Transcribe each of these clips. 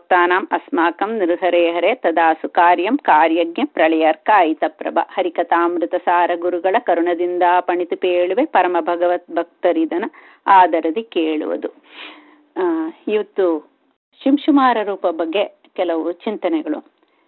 ಭಕ್ತಾನಾಂ ಅಸ್ಮಾಕಂ ನಿರ್ಹರೇ ಹರೆ ತದಾಸು ಕಾರ್ಯಂ ಕಾರ್ಯಜ್ಞ ಪ್ರಳಯರ್ಕ ಐತಪ್ರಭ ಹರಿಕಥಾಮೃತಸಾರ ಗುರುಗಳ ಕರುಣದಿಂದ ಪಣಿತು ಪೇಳುವೆ ಪರಮ ಭಗವತ್ ಭಕ್ತರಿದನ ಆದರದಿ ಕೇಳುವುದು ಆ, ಇವತ್ತು ಶಿಂಶುಮಾರ ರೂಪ ಬಗ್ಗೆ ಕೆಲವು ಚಿಂತನೆಗಳು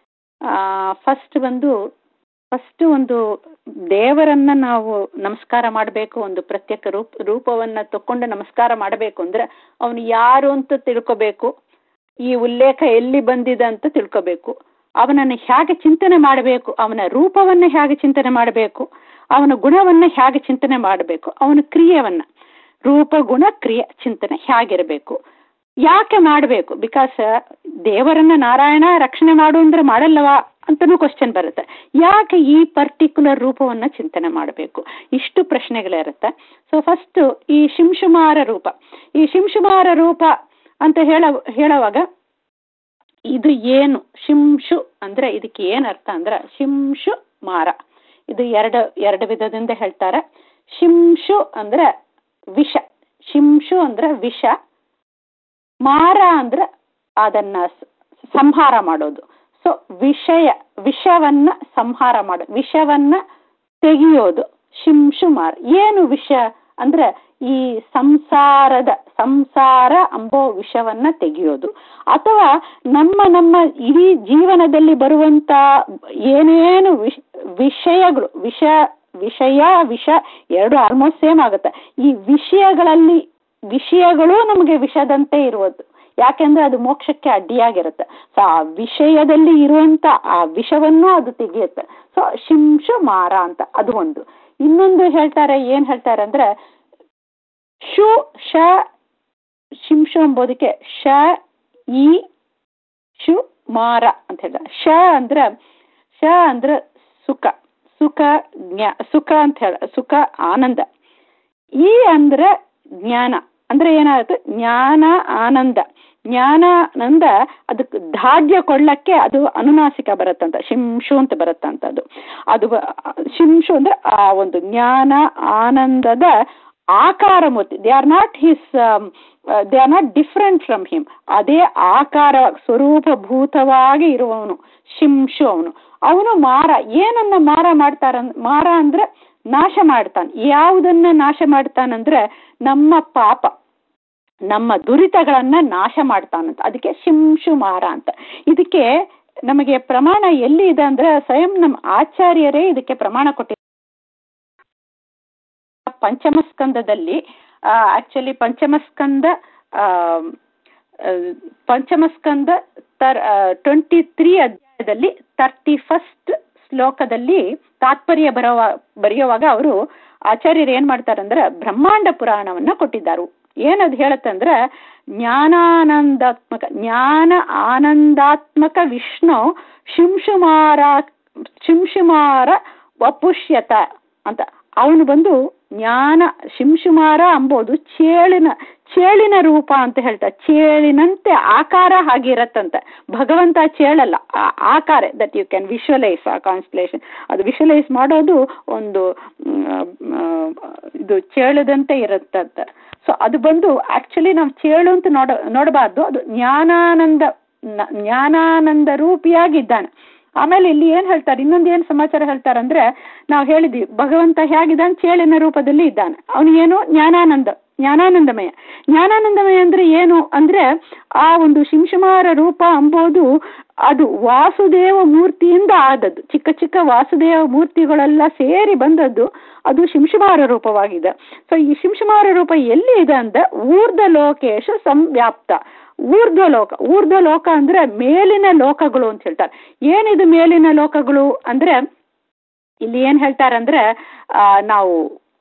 ಫಸ್ಟ್ ಬಂದು ಫಸ್ಟ್ ಒಂದು ದೇವರನ್ನ ನಾವು ನಮಸ್ಕಾರ ಮಾಡಬೇಕು ಒಂದು ಪ್ರತ್ಯೇಕ ರೂಪ ರೂಪವನ್ನ ತಕೊಂಡು ನಮಸ್ಕಾರ ಮಾಡಬೇಕು ಅಂದ್ರೆ ಅವನು ಯಾರು ಅಂತ ತಿಳ್ಕೋಬೇಕು ಈ ಉಲ್ಲೇಖ ಎಲ್ಲಿ ಬಂದಿದೆ ಅಂತ ತಿಳ್ಕೋಬೇಕು ಅವನನ್ನು ಹೇಗೆ ಚಿಂತನೆ ಮಾಡಬೇಕು ಅವನ ರೂಪವನ್ನ ಹೇಗೆ ಚಿಂತನೆ ಮಾಡಬೇಕು ಅವನ ಗುಣವನ್ನ ಹೇಗೆ ಚಿಂತನೆ ಮಾಡಬೇಕು ಅವನ ಕ್ರಿಯೆವನ್ನ ರೂಪ ಗುಣ ಕ್ರಿಯೆ ಚಿಂತನೆ ಹೇಗಿರಬೇಕು ಯಾಕೆ ಮಾಡಬೇಕು ಬಿಕಾಸ್ ದೇವರನ್ನ ನಾರಾಯಣ ರಕ್ಷಣೆ ಮಾಡು ಅಂದ್ರೆ ಮಾಡಲ್ಲವಾ ಅಂತನೂ ಕ್ವಶನ್ ಬರುತ್ತೆ ಯಾಕೆ ಈ ಪರ್ಟಿಕ್ಯುಲರ್ ರೂಪವನ್ನ ಚಿಂತನೆ ಮಾಡಬೇಕು ಇಷ್ಟು ಪ್ರಶ್ನೆಗಳಿರುತ್ತೆ ಸೊ ಫಸ್ಟ್ ಈ ಶಿಂಶುಮಾರ ರೂಪ ಈ ಶಿಂಶುಮಾರ ರೂಪ ಅಂತ ಹೇಳ ಹೇಳುವಾಗ ಇದು ಏನು ಶಿಂಶು ಅಂದ್ರೆ ಇದಕ್ಕೆ ಏನ್ ಅರ್ಥ ಅಂದ್ರೆ ಶಿಂಶು ಮಾರ ಇದು ಎರಡು ಎರಡು ವಿಧದಿಂದ ಹೇಳ್ತಾರೆ ಶಿಂಶು ಅಂದ್ರೆ ವಿಷ ಶಿಂಶು ಅಂದ್ರೆ ವಿಷ ಮಾರ ಅಂದ್ರೆ ಅದನ್ನ ಸ- ಸಂಹಾರ ಮಾಡೋದು ಸೊ ವಿಷಯ ವಿಷವನ್ನ ಸಂಹಾರ ಮಾಡೋದು ವಿಷವನ್ನ ತೆಗೆಯೋದು ಶಿಂಶು ಮಾರ ಏನು ವಿಷ ಅಂದ್ರೆ ಈ ಸಂಸಾರದ ಸಂಸಾರ ಅಂಬೋ ವಿಷವನ್ನ ತೆಗೆಯೋದು ಅಥವಾ ನಮ್ಮ ನಮ್ಮ ಇಡೀ ಜೀವನದಲ್ಲಿ ಬರುವಂತ ಏನೇನು ವಿಷ ವಿಷಯಗಳು ವಿಷ ವಿಷಯ ವಿಷ ಎರಡು ಆಲ್ಮೋಸ್ಟ್ ಸೇಮ್ ಆಗುತ್ತೆ ಈ ವಿಷಯಗಳಲ್ಲಿ ವಿಷಯಗಳು ನಮಗೆ ವಿಷದಂತೆ ಇರುವುದು ಯಾಕೆಂದ್ರೆ ಅದು ಮೋಕ್ಷಕ್ಕೆ ಅಡ್ಡಿಯಾಗಿರುತ್ತೆ ಸೊ ಆ ವಿಷಯದಲ್ಲಿ ಇರುವಂತ ಆ ವಿಷವನ್ನು ಅದು ತೆಗೆಯುತ್ತೆ ಸೊ ಶಿಂಶು ಮಾರ ಅಂತ ಅದು ಒಂದು ಇನ್ನೊಂದು ಹೇಳ್ತಾರೆ ಏನ್ ಹೇಳ್ತಾರೆ ಅಂದ್ರೆ ಶು ಶ ಶಿಂಶು ಎಂಬುದಕ್ಕೆ ಶ ಈ ಶು ಮಾರ ಅಂತ ಹೇಳ್ತಾರೆ ಶ ಅಂದ್ರೆ ಶ ಅಂದ್ರೆ ಸುಖ ಸುಖ ಜ್ಞಾ ಸುಖ ಅಂತ ಹೇಳ ಸುಖ ಆನಂದ ಈ ಅಂದ್ರೆ ಜ್ಞಾನ ಅಂದ್ರೆ ಏನಾಗುತ್ತೆ ಜ್ಞಾನ ಆನಂದ ಜ್ಞಾನ ಆನಂದ ಅದಕ್ಕೆ ದಾಢ್ಯ ಕೊಳ್ಳಕ್ಕೆ ಅದು ಅನುನಾಸಿಕ ಬರುತ್ತಂತ ಶಿಂಶು ಅಂತ ಬರುತ್ತಂತ ಅದು ಅದು ಬ- ಶಿಂಶು ಅಂದ್ರೆ ಆ ಒಂದು ಜ್ಞಾನ ಆನಂದದ ಆಕಾರ ಮೂರ್ತಿ they are not his they are not different from him ಅದೇ ಆಕಾರ ಸ್ವರೂಪಭೂತವಾಗಿ ಇರುವವನು ಶಿಂಶು ಅವನು ಅವನು ಮಾರ ಏನನ್ನ ಮಾರ ಮಾಡ್ತಾರ ಮಾರ ಅಂದ್ರೆ ನಾಶ ಮಾಡ್ತಾನೆ ಯಾವುದನ್ನ ನಾಶ ಮಾಡ್ತಾನಂದ್ರೆ ನಮ್ಮ ಪಾಪ ನಮ್ಮ ದುರಿತಗಳನ್ನ ನಾಶ ಮಾಡ್ತಾನಂತ ಅದಕ್ಕೆ ಶಿಂಶು ಮಾರ ಅಂತ ಇದಕ್ಕೆ ನಮಗೆ ಪ್ರಮಾಣ ಎಲ್ಲಿ ಇದೆ ಅಂದ್ರೆ ಸ್ವಯಂ ನಮ್ಮ ಆಚಾರ್ಯರೇ ಇದಕ್ಕೆ ಪ್ರಮಾಣ ಕೊಟ್ಟಿದ್ದಾರೆ ಪಂಚಮಸ್ಕಂದದಲ್ಲಿ ಆಕ್ಚುಲಿ ಪಂಚಮಸ್ಕಂದ ಆ, ಆ, ಪಂಚಮಸ್ಕಂದ ತರ್ ಟ್ವೆಂಟಿ ತ್ರೀ ಅಧ್ಯಾಯದಲ್ಲಿ ತರ್ಟಿ ಫಸ್ಟ್ ಶ್ಲೋಕದಲ್ಲಿ ತಾತ್ಪರ್ಯ ಬರುವ ಬರೆಯುವಾಗ ಅವರು ಆಚಾರ್ಯರು ಏನ್ ಮಾಡ್ತಾರಂದ್ರೆ ಬ್ರಹ್ಮಾಂಡ ಪುರಾಣವನ್ನ ಕೊಟ್ಟಿದ್ದಾರೆ ಏನದು ಹೇಳುತ್ತಂದ್ರೆ ಜ್ಞಾನಾನಂದಾತ್ಮಕ ಜ್ಞಾನ ಆನಂದಾತ್ಮಕ ವಿಷ್ಣು ಶಿಂಶುಮಾರ ಶಿಂಶುಮಾರ ವಪುಷ್ಯತ ಅಂತ ಅವನು ಬಂದು ಜ್ಞಾನ ಶಿಂಶುಮಾರ ಅಂಬೋದು ಚೇಳಿನ ಚೇಳಿನ ರೂಪ ಅಂತ ಹೇಳ್ತಾರೆ ಚೇಳಿನಂತೆ ಆಕಾರ ಹಾಗಿರತ್ತಂತೆ ಭಗವಂತ ಚೇಳಲ್ಲ ಆ ಆಕಾರ ದಟ್ ಯು ಕ್ಯಾನ್ ವಿಶ್ವಲೈಸ್ ಆ ಕಾನ್ಸ್ಟಲೇಷನ್ ಅದು ವಿಶ್ವಲೈಸ್ ಮಾಡೋದು ಒಂದು ಮ್, ಆ, ಇದು ಚೇಳದಂತೆ ಇರುತ್ತಂತೆ ಸೊ ಅದು ಬಂದು ಆಕ್ಚುಲಿ ನಾವು ಚೇಳು ಅಂತ ನೋಡ ನೋಡಬಾರ್ದು ಅದು ಜ್ಞಾನಾನಂದ ನ- ಜ್ಞಾನಾನಂದ ರೂಪಿಯಾಗಿದ್ದಾನೆ ಆಮೇಲೆ ಇಲ್ಲಿ ಏನ್ ಹೇಳ್ತಾರೆ ಇನ್ನೊಂದು ಏನ್ ಸಮಾಚಾರ ಹೇಳ್ತಾರಂದ್ರೆ ನಾವು ಹೇಳಿದ್ವಿ ಭಗವಂತ ಹೇಗಿದ್ದಾನೆ ಚೇಳಿನ ರೂಪದಲ್ಲಿ ಇದ್ದಾನೆ ಅವನು ಏನು ಜ್ಞಾನಾನಂದ ಜ್ಞಾನಾನಂದಮಯ ಜ್ಞಾನಾನಂದಮಯ ಅಂದ್ರೆ ಏನು ಅಂದ್ರೆ ಆ ಒಂದು ಶಿಂಶುಮಾರ ರೂಪ ಅಂಬೋದು ಅದು ವಾಸುದೇವ ಮೂರ್ತಿಯಿಂದ ಆದದ್ದು ಚಿಕ್ಕ ಚಿಕ್ಕ ವಾಸುದೇವ ಮೂರ್ತಿಗಳೆಲ್ಲ ಸೇರಿ ಬಂದದ್ದು ಅದು ಶಿಂಶುಮಾರ ರೂಪವಾಗಿದೆ ಸೊ ಈ ಶಿಂಶುಮಾರ ರೂಪ ಎಲ್ಲಿ ಇದೆ ಅಂದ್ರೆ ಊರ್ಧ ಲೋಕೇಶ ಸಂವ್ಯಾಪ್ತ ಊರ್ಧ್ವ ಲೋಕ ಊರ್ಧ್ವ ಲೋಕ ಅಂದ್ರೆ ಮೇಲಿನ ಲೋಕಗಳು ಅಂತ ಹೇಳ್ತಾರೆ ಏನಿದು ಮೇಲಿನ ಲೋಕಗಳು ಅಂದ್ರೆ ಇಲ್ಲಿ ಏನ್ ಹೇಳ್ತಾರಂದ್ರೆ ಆ, ನಾವು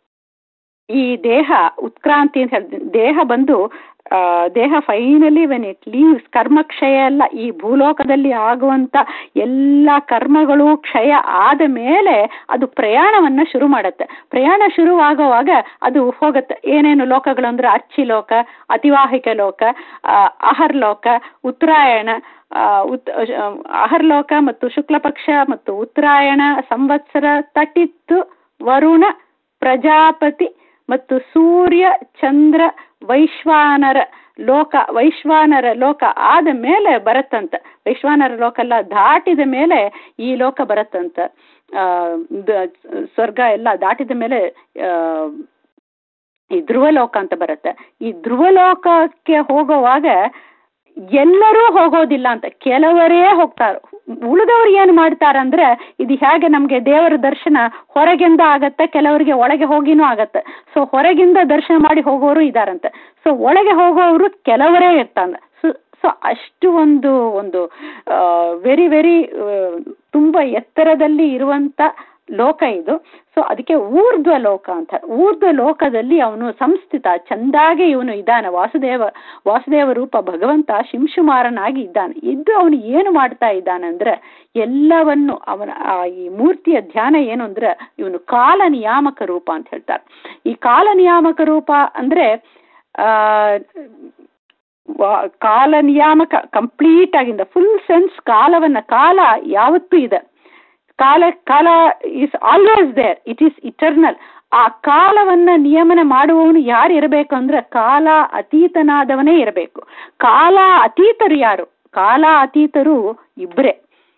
ಈ ದೇಹ ಉತ್ಕ್ರಾಂತಿ ಅಂತ ಹೇಳ್ತೀನಿ ದೇಹ ಬಂದು ಆ, ದೇಹ ಫೈನಲಿ ವೆನ್ ಇಟ್ ಲೀವ್ಸ್ ಕರ್ಮಕ್ಷಯ ಎಲ್ಲ ಈ ಭೂಲೋಕದಲ್ಲಿ ಆಗುವಂತ ಎಲ್ಲ ಕರ್ಮಗಳು ಕ್ಷಯ ಆದ ಮೇಲೆ ಅದು ಪ್ರಯಾಣವನ್ನ ಶುರು ಮಾಡುತ್ತೆ ಪ್ರಯಾಣ ಶುರುವಾಗುವಾಗ ಅದು ಹೋಗುತ್ತೆ ಏನೇನು ಲೋಕಗಳು ಅಂದ್ರೆ ಅಚ್ಚಿ ಲೋಕ ಅತಿವಾಹಿಕ ಲೋಕ ಆ, ಅಹರ್ಲೋಕ ಉತ್ತರಾಯಣ ಆ, ಉತ್ ಆ, ಅಹರ್ಲೋಕ ಮತ್ತು ಶುಕ್ಲ ಪಕ್ಷ ಮತ್ತು ಉತ್ತರಾಯಣ ಸಂವತ್ಸರ ತಟಿತ್ತು ವರುಣ ಪ್ರಜಾಪತಿ ಮತ್ತು ಸೂರ್ಯ ಚಂದ್ರ ವೈಶ್ವಾನರ ಲೋಕ ವೈಶ್ವಾನರ ಲೋಕ ಆದ ಮೇಲೆ ಬರತ್ತಂತ ವೈಶ್ವಾನರ ಲೋಕ ಎಲ್ಲ ದಾಟಿದ ಮೇಲೆ ಈ ಲೋಕ ಬರತ್ತಂತ ಆ ದ- ಸ್ವರ್ಗ ಎಲ್ಲ ದಾಟಿದ ಮೇಲೆ ಆ ಈ ಧ್ರುವಲೋಕ ಅಂತ ಬರುತ್ತೆ ಈ ಧ್ರುವಲೋಕಕ್ಕೆ ಹೋಗುವಾಗ ಎಲ್ಲರೂ ಹೋಗೋದಿಲ್ಲ ಅಂತ ಕೆಲವರೇ ಹೋಗ್ತಾರೆ ಉಳಿದವ್ರು ಏನು ಮಾಡ್ತಾರಂದ್ರೆ ಇದು ಹೇಗೆ ನಮಗೆ ದೇವರ ದರ್ಶನ ಹೊರಗಿಂದ ಆಗತ್ತೆ ಕೆಲವರಿಗೆ ಒಳಗೆ ಹೋಗಿನೂ ಆಗತ್ತೆ ಸೊ ಹೊರಗಿಂದ ದರ್ಶನ ಮಾಡಿ ಹೋಗೋರು ಇದಾರಂತೆ ಸೊ ಒಳಗೆ ಹೋಗೋರು ಕೆಲವರೇ ಇರ್ತಾನೆ ಸೊ ಸೊ ಅಷ್ಟು ಒಂದು ಒಂದು ವೆರಿ ವೆರಿ ತುಂಬ ಎತ್ತರದಲ್ಲಿ ಇರುವಂತ ಲೋಕ ಇದು ಸೊ ಅದಕ್ಕೆ ಊರ್ಧ್ವ ಲೋಕ ಅಂತ ಊರ್ಧ್ವ ಲೋಕದಲ್ಲಿ ಅವನು ಸಂಸ್ಥಿತ ಚಂದಾಗಿ ಇವನು ಇದ್ದಾನೆ ವಾಸುದೇವ ವಾಸುದೇವ ರೂಪ ಭಗವಂತ ಶಿಂಶುಮಾರನಾಗಿ ಇದ್ದಾನೆ ಇದ್ದು ಅವನು ಏನು ಮಾಡ್ತಾ ಇದ್ದಾನೆ ಅಂದ್ರೆ ಎಲ್ಲವನ್ನು ಅವನ ಆ ಈ ಮೂರ್ತಿಯ ಧ್ಯಾನ ಏನು ಅಂದ್ರೆ ಇವನು ಕಾಲ ನಿಯಾಮಕ ರೂಪ ಅಂತ ಹೇಳ್ತಾರೆ ಈ ಕಾಲ ನಿಯಾಮಕ ರೂಪ ಅಂದ್ರೆ ಆ ವಾ- ಕಾಲ ನಿಯಾಮಕ ಕಂಪ್ಲೀಟ್ ಆಗಿಂದ ಫುಲ್ ಸೆನ್ಸ್ ಕಾಲವನ್ನ ಕಾಲ ಯಾವತ್ತೂ ಇದೆ ಕಾಲ ಕಾಲ is always there it is eternal ಆ ಕಾಲವನ್ನ ನಿಯಮನ ಮಾಡುವವನು ಯಾರು ಇರಬೇಕು ಅಂದ್ರೆ ಕಾಲ ಅತೀತನಾದವನೇ ಇರಬೇಕು ಕಾಲ ಅತೀತರು ಯಾರು ಕಾಲ ಅತೀತರು ಇಬ್ಬರೇ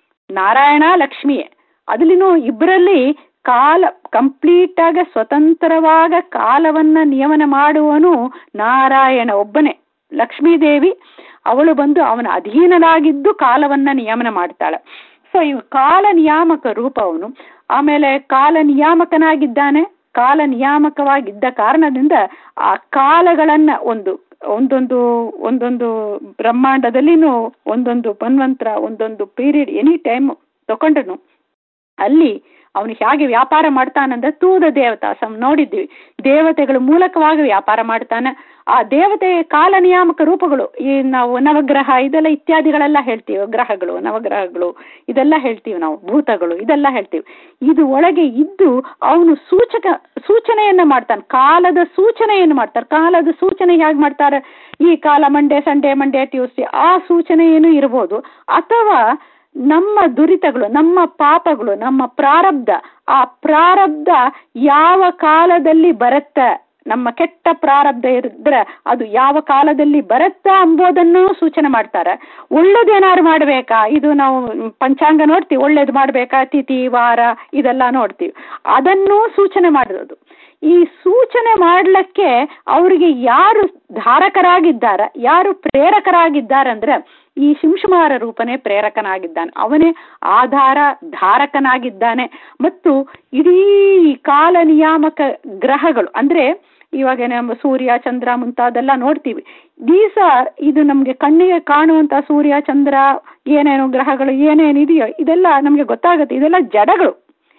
ನಾರಾಯಣ ಲಕ್ಷ್ಮಿಯೇ ಅದ್ರಲ್ಲಿನೂ ಇಬ್ಬರಲ್ಲಿ ಕಾಲ ಕಂಪ್ಲೀಟ್ ಆಗ ಸ್ವತಂತ್ರವಾಗ ಕಾಲವನ್ನ ನಿಯಮನ ಮಾಡುವವನು ನಾರಾಯಣ ಒಬ್ಬನೇ ಲಕ್ಷ್ಮೀದೇವಿ ಅವಳು ಬಂದು ಅವನ ಅಧೀನನಾಗಿದ್ದು ಕಾಲವನ್ನ ನಿಯಮನ ಮಾಡ್ತಾಳೆ ಸೊ ಇವ್ ಕಾಲ ನಿಯಾಮಕ ರೂಪ ಅವನು ಆಮೇಲೆ ಕಾಲ ನಿಯಾಮಕನಾಗಿದ್ದಾನೆ ಕಾಲ ನಿಯಾಮಕವಾಗಿದ್ದ ಕಾರಣದಿಂದ ಆ ಕಾಲಗಳನ್ನ ಒಂದು ಒಂದೊಂದು ಒಂದೊಂದು ಬ್ರಹ್ಮಾಂಡದಲ್ಲಿನೂ ಒಂದೊಂದು ಮನ್ವಂತರ ಒಂದೊಂದು ಪೀರಿಯಡ್ ಎನಿ ಟೈಮ್ ತಗೊಂಡನು ಅಲ್ಲಿ ಅವನು ಹೇಗೆ ವ್ಯಾಪಾರ ಮಾಡ್ತಾನಂದ್ರೆ ತೂದ ದೇವತಾ ಸಂ ನೋಡಿದ್ವಿ ದೇವತೆಗಳ ಮೂಲಕವಾಗಿ ವ್ಯಾಪಾರ ಮಾಡ್ತಾನೆ ಆ ದೇವತೆ ಕಾಲ ನಿಯಾಮಕ ರೂಪಗಳು ಈ ನಾವು ನವಗ್ರಹ ಇದೆಲ್ಲ ಇತ್ಯಾದಿಗಳೆಲ್ಲ ಹೇಳ್ತೀವಿ ಗ್ರಹಗಳು ನವಗ್ರಹಗಳು ಇದೆಲ್ಲ ಹೇಳ್ತೀವಿ ನಾವು ಭೂತಗಳು ಇದೆಲ್ಲ ಹೇಳ್ತೀವಿ ಇದು ಒಳಗೆ ಇದ್ದು ಅವನು ಸೂಚಕ ಸೂಚನೆಯನ್ನ ಮಾಡ್ತಾನೆ ಕಾಲದ ಸೂಚನೆಯನ್ನು ಮಾಡ್ತಾರೆ ಕಾಲದ ಸೂಚನೆ ಹೇಗೆ ಮಾಡ್ತಾರೆ ಈ ಕಾಲ ಮಂಡೇ ಸಂಡೇ ಮಂಡೇ ಟ್ಯೂಸ್ಡೇ ಆ ಸೂಚನೆ ಏನು ಇರ್ಬೋದು ಅಥವಾ ನಮ್ಮ ದುರಿತಗಳು ನಮ್ಮ ಪಾಪಗಳು ನಮ್ಮ ಪ್ರಾರಬ್ಧ ಆ ಪ್ರಾರಬ್ಧ ಯಾವ ಕಾಲದಲ್ಲಿ ಬರುತ್ತೆ ನಮ್ಮ ಕೆಟ್ಟ ಪ್ರಾರಬ್ಧ ಇರಿದ್ರೆ ಅದು ಯಾವ ಕಾಲದಲ್ಲಿ ಬರುತ್ತಾ ಎಂಬುದನ್ನು ಸೂಚನೆ ಮಾಡ್ತಾರೆ ಒಳ್ಳೇದೇನಾದ್ರು ಮಾಡಬೇಕಾ ಇದು ನಾವು ಪಂಚಾಂಗ ನೋಡ್ತೀವಿ ಒಳ್ಳೇದು ಮಾಡಬೇಕಾ ತಿಥಿ ವಾರ ಇದೆಲ್ಲ ನೋಡ್ತೀವಿ ಅದನ್ನೂ ಸೂಚನೆ ಮಾಡಿರೋದು ಈ ಸೂಚನೆ ಮಾಡ್ಲಿಕ್ಕೆ ಅವರಿಗೆ ಯಾರು ಧಾರಕರಾಗಿದ್ದಾರೆ ಯಾರು ಪ್ರೇರಕರಾಗಿದ್ದಾರಂದ್ರೆ ಈ ಶಿಂಶುಮಾರ ರೂಪನೇ ಪ್ರೇರಕನಾಗಿದ್ದಾನೆ ಅವನೇ ಆಧಾರ ಧಾರಕನಾಗಿದ್ದಾನೆ ಮತ್ತು ಇಡೀ ಕಾಲ ನಿಯಾಮಕ ಗ್ರಹಗಳು ಅಂದ್ರೆ ಇವಾಗ ನಮ್ಮ ಸೂರ್ಯ ಚಂದ್ರ ಮುಂತಾದೆಲ್ಲ ನೋಡ್ತೀವಿ ದೀಸ ಇದು ನಮಗೆ ಕಣ್ಣಿಗೆ ಕಾಣುವಂತ ಸೂರ್ಯ ಚಂದ್ರ ಏನೇನು ಗ್ರಹಗಳು ಏನೇನಿದೆಯೋ ಇದೆಲ್ಲ ನಮಗೆ ಗೊತ್ತಾಗುತ್ತೆ ಇದೆಲ್ಲ ಜಡಗಳು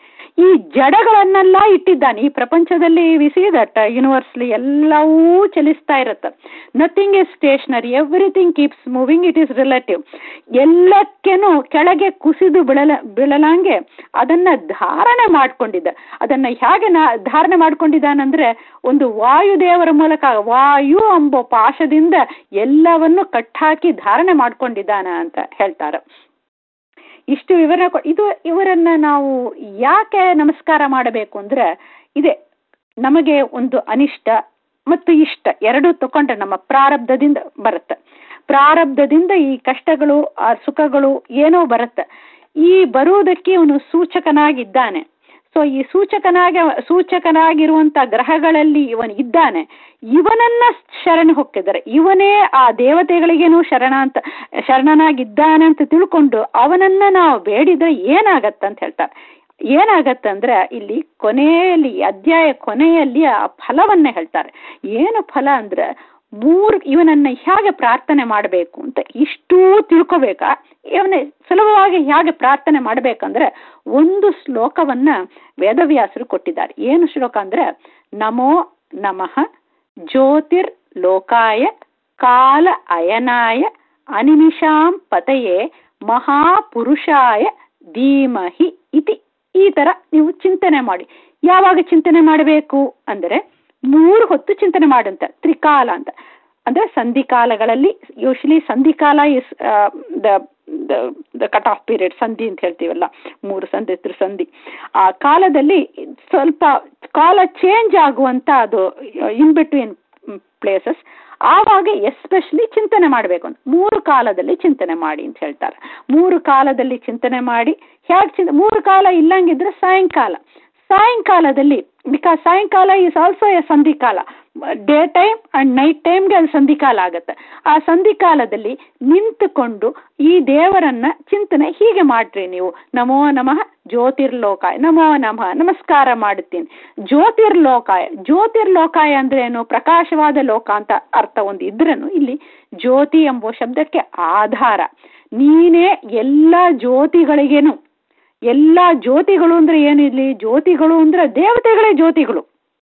ಈ ಜಡಗಳನ್ನೆಲ್ಲ ಇಟ್ಟಿದ್ದಾನೆ ಈ ಪ್ರಪಂಚದಲ್ಲಿ ವಿಸಿ ದಟ್ ಯೂನಿವರ್ಸ್ಲಿ ಎಲ್ಲವೂ ಚಲಿಸ್ತಾ ಇರುತ್ತೆ nothing is stationary everything keeps moving it is relative ಎಲ್ಲಕ್ಕೇನು ಕೆಳಗೆ ಕುಸಿದು ಬೀಳಲ ಬೀಳಲಂಗೆ ಅದನ್ನ ಧಾರಣೆ ಮಾಡ್ಕೊಂಡಿದ್ದ ಅದನ್ನ ಹೇಗೆ ನಾ ಧಾರಣೆ ಮಾಡ್ಕೊಂಡಿದ್ದಾನಂದ್ರೆ ಒಂದು ವಾಯುದೇವರ ಮೂಲಕ ವಾಯು ಎಂಬ ಪಾಶದಿಂದ ಎಲ್ಲವನ್ನು ಕಟ್ಟಾಕಿ ಧಾರಣೆ ಮಾಡ್ಕೊಂಡಿದ್ದಾನ ಅಂತ ಹೇಳ್ತಾರೆ ಇಷ್ಟು ವಿವರ ಇದು ಇವರನ್ನ ನಾವು ಯಾಕೆ ನಮಸ್ಕಾರ ಮಾಡಬೇಕು ಅಂದ್ರೆ ಇದೆ ನಮಗೆ ಒಂದು ಅನಿಷ್ಟ ಮತ್ತು ಇಷ್ಟ ಎರಡು ತಕೊಂಡ್ರೆ ನಮ್ಮ ಪ್ರಾರಬ್ಧದಿಂದ ಬರುತ್ತೆ ಪ್ರಾರಬ್ಧದಿಂದ ಈ ಕಷ್ಟಗಳು ಆ ಸುಖಗಳು ಏನೋ ಬರುತ್ತೆ ಈ ಬರುವುದಕ್ಕೆ ಇವನು ಸೂಚಕನಾಗಿದ್ದಾನೆ ಸೊ ಈ ಸೂಚಕನಾಗಿ ಸೂಚಕನಾಗಿರುವಂತ ಗ್ರಹಗಳಲ್ಲಿ ಇವನು ಇದ್ದಾನೆ ಇವನನ್ನ ಶರಣ ಹೊಕ್ಕಿದ್ದಾರೆ ಇವನೇ ಆ ದೇವತೆಗಳಿಗೇನು ಶರಣ ಅಂತ ಶರಣನಾಗಿದ್ದಾನೆ ಅಂತ ತಿಳ್ಕೊಂಡು ಅವನನ್ನ ನಾವು ಬೇಡಿದ್ರೆ ಏನಾಗತ್ತಂತ ಹೇಳ್ತಾರೆ ಏನಾಗತ್ತಂದ್ರೆ ಇಲ್ಲಿ ಕೊನೆಯಲ್ಲಿ ಅಧ್ಯಾಯ ಕೊನೆಯಲ್ಲಿ ಆ ಫಲವನ್ನ ಹೇಳ್ತಾರೆ ಏನು ಫಲ ಅಂದ್ರೆ ಮೂರು ಇವನನ್ನ ಹೇಗೆ ಪ್ರಾರ್ಥನೆ ಮಾಡಬೇಕು ಅಂತ ಇಷ್ಟೂ ತಿಳ್ಕೋಬೇಕಾ ಇವನ ಸುಲಭವಾಗಿ ಹೇಗೆ ಪ್ರಾರ್ಥನೆ ಮಾಡಬೇಕಂದ್ರೆ ಒಂದು ಶ್ಲೋಕವನ್ನ ವೇದವ್ಯಾಸರು ಕೊಟ್ಟಿದ್ದಾರೆ ಏನು ಶ್ಲೋಕ ಅಂದ್ರೆ ನಮೋ ನಮಃ ಜ್ಯೋತಿರ್ ಲೋಕಾಯ ಕಾಲ ಅಯನಾಯ ಅನಿಮಿಷಾಂ ಪತಯೇ ಮಹಾಪುರುಷಾಯ ಧೀಮಹಿ ಇತಿ ಈ ತರ ನೀವು ಚಿಂತನೆ ಮಾಡಿ ಯಾವಾಗ ಚಿಂತನೆ ಮಾಡಬೇಕು ಅಂದರೆ ಮೂರು ಹೊತ್ತು ಚಿಂತನೆ ಮಾಡಂತ ತ್ರಿಕಾಲ ಅಂತ ಅಂದ್ರೆ ಸಂಧಿಕಾಲಗಳಲ್ಲಿ ಯೂಶಲಿ ಸಂಧಿಕಾಲ is the the cut off period ಸಂಧಿ ಅಂತ ಹೇಳ್ತೀವಲ್ಲ ಮೂರು ಸಂಧಿ ತ್ರಿಸಂಧಿ ಆ ಕಾಲದಲ್ಲಿ ಸ್ವಲ್ಪ ಕಾಲ ಚೇಂಜ್ ಆಗುವಂತ ಅದು ಇನ್ ಬಿಟ್ವೀನ್ ಪ್ಲೇಸಸ್ ಆವಾಗ ಎಸ್ಪೆಷಲಿ ಚಿಂತನೆ ಮಾಡಬೇಕು ಅಂತ ಮೂರು ಕಾಲದಲ್ಲಿ ಚಿಂತನೆ ಮಾಡಿ ಅಂತ ಹೇಳ್ತಾರೆ ಮೂರು ಕಾಲದಲ್ಲಿ ಚಿಂತನೆ ಮಾಡಿ ಹೇಗೆ ಚಿಂತ ಮೂರು ಕಾಲ ಇಲ್ಲಂಗಿದ್ರೆ ಸಾಯಂಕಾಲ ಸಾಯಂಕಾಲದಲ್ಲಿ ಬಿಕಾಸ್ ಸಾಯಂಕಾಲ ಈಸ್ ಆಲ್ಸೋ ಎ ಸಂಧಿಕಾಲ ಡೇ ಟೈಮ್ ಅಂಡ್ ನೈಟ್ ಟೈಮ್ಗೆ ಅದು ಸಂಧಿಕಾಲ ಆಗುತ್ತೆ ಆ ಸಂಧಿಕಾಲದಲ್ಲಿ ನಿಂತುಕೊಂಡು ಈ ದೇವರನ್ನ ಚಿಂತನೆ ಹೀಗೆ ಮಾಡ್ರಿ ನೀವು ನಮೋ ನಮಃ ಜ್ಯೋತಿರ್ಲೋಕಾಯ ನಮೋ ನಮಃ ನಮಸ್ಕಾರ ಮಾಡುತ್ತೀನಿ ಜ್ಯೋತಿರ್ಲೋಕಾಯ ಜ್ಯೋತಿರ್ಲೋಕಾಯ ಅಂದ್ರೆ ಏನು ಪ್ರಕಾಶವಾದ ಲೋಕ ಅಂತ ಅರ್ಥ ಒಂದು ಇದ್ರೂ ಇಲ್ಲಿ ಜ್ಯೋತಿ ಎಂಬುವ ಶಬ್ದಕ್ಕೆ ಆಧಾರ ನೀನೇ ಎಲ್ಲ ಜ್ಯೋತಿಗಳಿಗೇನು ಎಲ್ಲ ಜ್ಯೋತಿಗಳು ಅಂದ್ರೆ ಏನಿರ್ಲಿ ಜ್ಯೋತಿಗಳು ಅಂದ್ರೆ ದೇವತೆಗಳೇ ಜ್ಯೋತಿಗಳು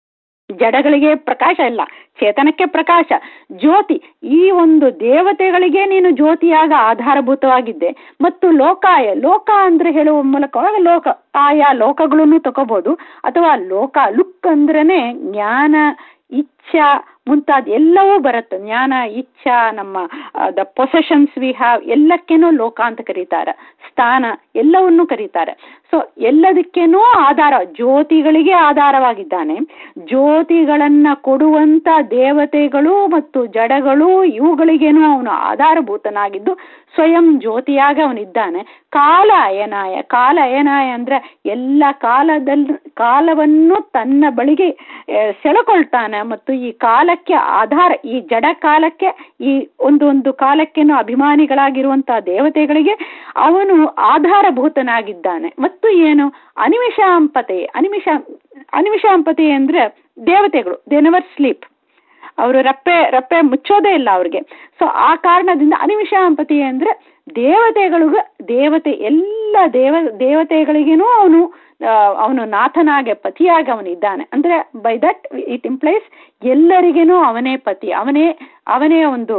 ಜಡಗಳಿಗೆ ಪ್ರಕಾಶ ಇಲ್ಲ ಚೇತನಕ್ಕೆ ಪ್ರಕಾಶ ಜ್ಯೋತಿ ಈ ಒಂದು ದೇವತೆಗಳಿಗೆ ನೀನು ಜ್ಯೋತಿಯಾಗ ಆಧಾರಭೂತವಾಗಿದ್ದೆ ಮತ್ತು ಲೋಕಾಯ ಲೋಕ ಅಂದ್ರೆ ಹೇಳುವ ಮೂಲಕ ಲೋಕ ಆಯಾ ಲೋಕಗಳನ್ನು ತಗೋಬಹುದು ಅಥವಾ ಲೋಕ ಲುಕ್ ಅಂದ್ರೇನೆ ಜ್ಞಾನ ಇಚ್ಛಾ ಮುಂತಾದ ಎಲ್ಲವೂ ಬರುತ್ತೆ ಜ್ಞಾನ ಇಚ್ಛಾ ನಮ್ಮ ದ ಪೊಸೆಷನ್ಸ್ ವಿ ಹ್ಯಾವ್ ಎಲ್ಲಕ್ಕೇನೂ ಲೋಕ ಅಂತ ಕರೀತಾರೆ ಸ್ಥಾನ ಎಲ್ಲವನ್ನೂ ಕರೀತಾರೆ ಸೊ ಎಲ್ಲದಕ್ಕೇನೂ ಆಧಾರ ಜ್ಯೋತಿಗಳಿಗೆ ಆಧಾರವಾಗಿದ್ದಾನೆ ಜ್ಯೋತಿಗಳನ್ನ ಕೊಡುವಂತ ದೇವತೆಗಳು ಮತ್ತು ಜಡಗಳು ಇವುಗಳಿಗೇನೂ ಅವನು ಆಧಾರಭೂತನಾಗಿದ್ದು ಸ್ವಯಂ ಜ್ಯೋತಿಯಾಗ ಅವನಿದ್ದಾನೆ ಕಾಲ ಅಯನಾಯ ಕಾಲ ಅಯನಾಯ ಅಂದ್ರೆ ಎಲ್ಲ ಕಾಲದಲ್ಲಿ ಕಾಲವನ್ನು ತನ್ನ ಬಳಿಗೆ ಸೆಳೆಕೊಳ್ತಾನೆ ಮತ್ತು ಈ ಕಾಲಕ್ಕೆ ಆಧಾರ ಈ ಜಡ ಕಾಲಕ್ಕೆ ಈ ಒಂದು ಒಂದು ಕಾಲಕ್ಕೇನು ಅಭಿಮಾನಿಗಳಾಗಿರುವಂತಹ ದೇವತೆಗಳಿಗೆ ಅವನು ಆಧಾರಭೂತನಾಗಿದ್ದಾನೆ ಮತ್ತು ಏನು ಅನಿಮಿಷಾಂಪತೆ ಅನಿಮಿಷ ಅನಿಮಿಷಾಂಪತೆ ಅಂದ್ರೆ ದೇವತೆಗಳು ದೇ ನೆವರ್ ಸ್ಲೀಪ್ ಅವರು ರಪ್ಪೆ ರಪ್ಪೆ ಮುಚ್ಚೋದೇ ಇಲ್ಲ ಅವ್ರಿಗೆ ಸೊ ಆ ಕಾರಣದಿಂದ ಅನಿಮಿಷಾಂಪತಿ ಅಂದ್ರೆ ದೇವತೆಗಳಿಗೂ ದೇವತೆ ಎಲ್ಲ ದೇವ ದೇವತೆಗಳಿಗೇನೂ ಅವನು ಅವನು ನಾಥನಾಗೆ ಪತಿಯಾಗಿ ಅವನಿದ್ದಾನೆ ಅಂದ್ರೆ ಬೈ ದಟ್ ಇಟ್ ಇಂಪ್ಲೈಸ್ ಎಲ್ಲರಿಗೇನೂ ಅವನೇ ಪತಿ ಅವನೇ ಅವನೇ ಒಂದು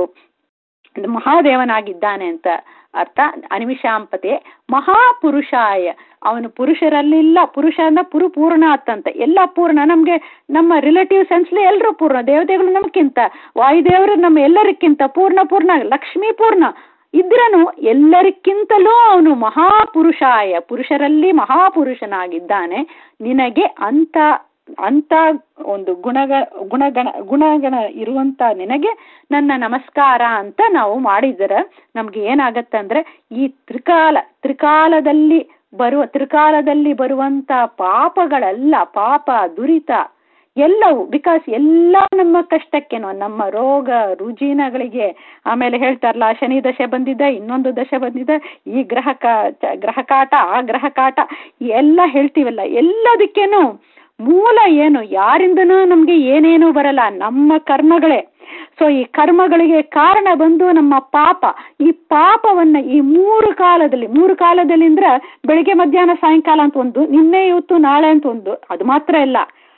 ಮಹಾದೇವನಾಗಿದ್ದಾನೆ ಅಂತ ಅರ್ಥ ಅನಿಮಿಷಾಂಪತೆ ಮಹಾಪುರುಷಾಯ ಅವನು ಪುರುಷರಲ್ಲಿಲ್ಲ ಪುರುಷ ಅಂದ್ರೆ ಪುರು ಪೂರ್ಣ ಅತ್ತಂತೆ ಎಲ್ಲ ಪೂರ್ಣ ನಮ್ಗೆ ನಮ್ಮ ರಿಲೇಟಿವ್ ಸೆನ್ಸ್ಲಿ ಎಲ್ಲರೂ ಪೂರ್ಣ ದೇವತೆಗಳು ನಮ್ಗಿಂತ ವಾಯುದೇವರು ನಮ್ಮ ಎಲ್ಲರಿಗಿಂತ ಪೂರ್ಣ ಪೂರ್ಣ ಲಕ್ಷ್ಮೀ ಪೂರ್ಣ ಇದ್ರನು ಎಲ್ಲರಿಗಿಂತಲೂ ಅವನು ಮಹಾಪುರುಷಾಯ ಪುರುಷರಲ್ಲಿ ಮಹಾಪುರುಷನಾಗಿದ್ದಾನೆ ನಿನಗೆ ಅಂತ ಅಂತ ಒಂದು ಗುಣಗ ಗುಣಗಣ ಗುಣಗಣ ಇರುವಂತ ನಿನಗೆ ನನ್ನ ನಮಸ್ಕಾರ ಅಂತ ನಾವು ಮಾಡಿದರೆ ನಮ್ಗೆ ಏನಾಗತ್ತೆ ಅಂದ್ರೆ ಈ ತ್ರಿಕಾಲ ತ್ರಿಕಾಲದಲ್ಲಿ ಬರುವ ತ್ರಿಕಾಲದಲ್ಲಿ ಬರುವಂತ ಪಾಪಗಳೆಲ್ಲ ಪಾಪ ದುರಿತ ಎಲ್ಲವೂ ಬಿಕಾಸ್ ಎಲ್ಲ ನಮ್ಮ ಕಷ್ಟಕ್ಕೇನೋ ನಮ್ಮ ರೋಗ ರುಜಿನಗಳಿಗೆ ಆಮೇಲೆ ಹೇಳ್ತಾರಲ್ಲ ಶನಿ ದಶೆ ಬಂದಿದೆ ಇನ್ನೊಂದು ದಶೆ ಬಂದಿದೆ ಈ ಗ್ರಹಕ ಗ್ರಹಕಾಟ ಆ ಗ್ರಹಕಾಟ ಎಲ್ಲ ಹೇಳ್ತೀವಲ್ಲ ಎಲ್ಲದಕ್ಕೇನು ಮೂಲ ಏನು ಯಾರಿಂದನೂ ನಮ್ಗೆ ಏನೇನು ಬರಲ್ಲ ನಮ್ಮ ಕರ್ಮಗಳೇ ಸೊ ಈ ಕರ್ಮಗಳಿಗೆ ಕಾರಣ ಬಂದು ನಮ್ಮ ಪಾಪ ಈ ಪಾಪವನ್ನ ಈ ಮೂರು ಕಾಲದಲ್ಲಿ ಮೂರು ಕಾಲದಲ್ಲಿ ಅಂದ್ರೆ ಬೆಳಿಗ್ಗೆ ಮಧ್ಯಾಹ್ನ ಸಾಯಂಕಾಲ ಅಂತ ಒಂದು ನಿನ್ನೆ ಇವತ್ತು ನಾಳೆ ಅಂತ ಒಂದು ಅದು ಮಾತ್ರ ಇಲ್ಲ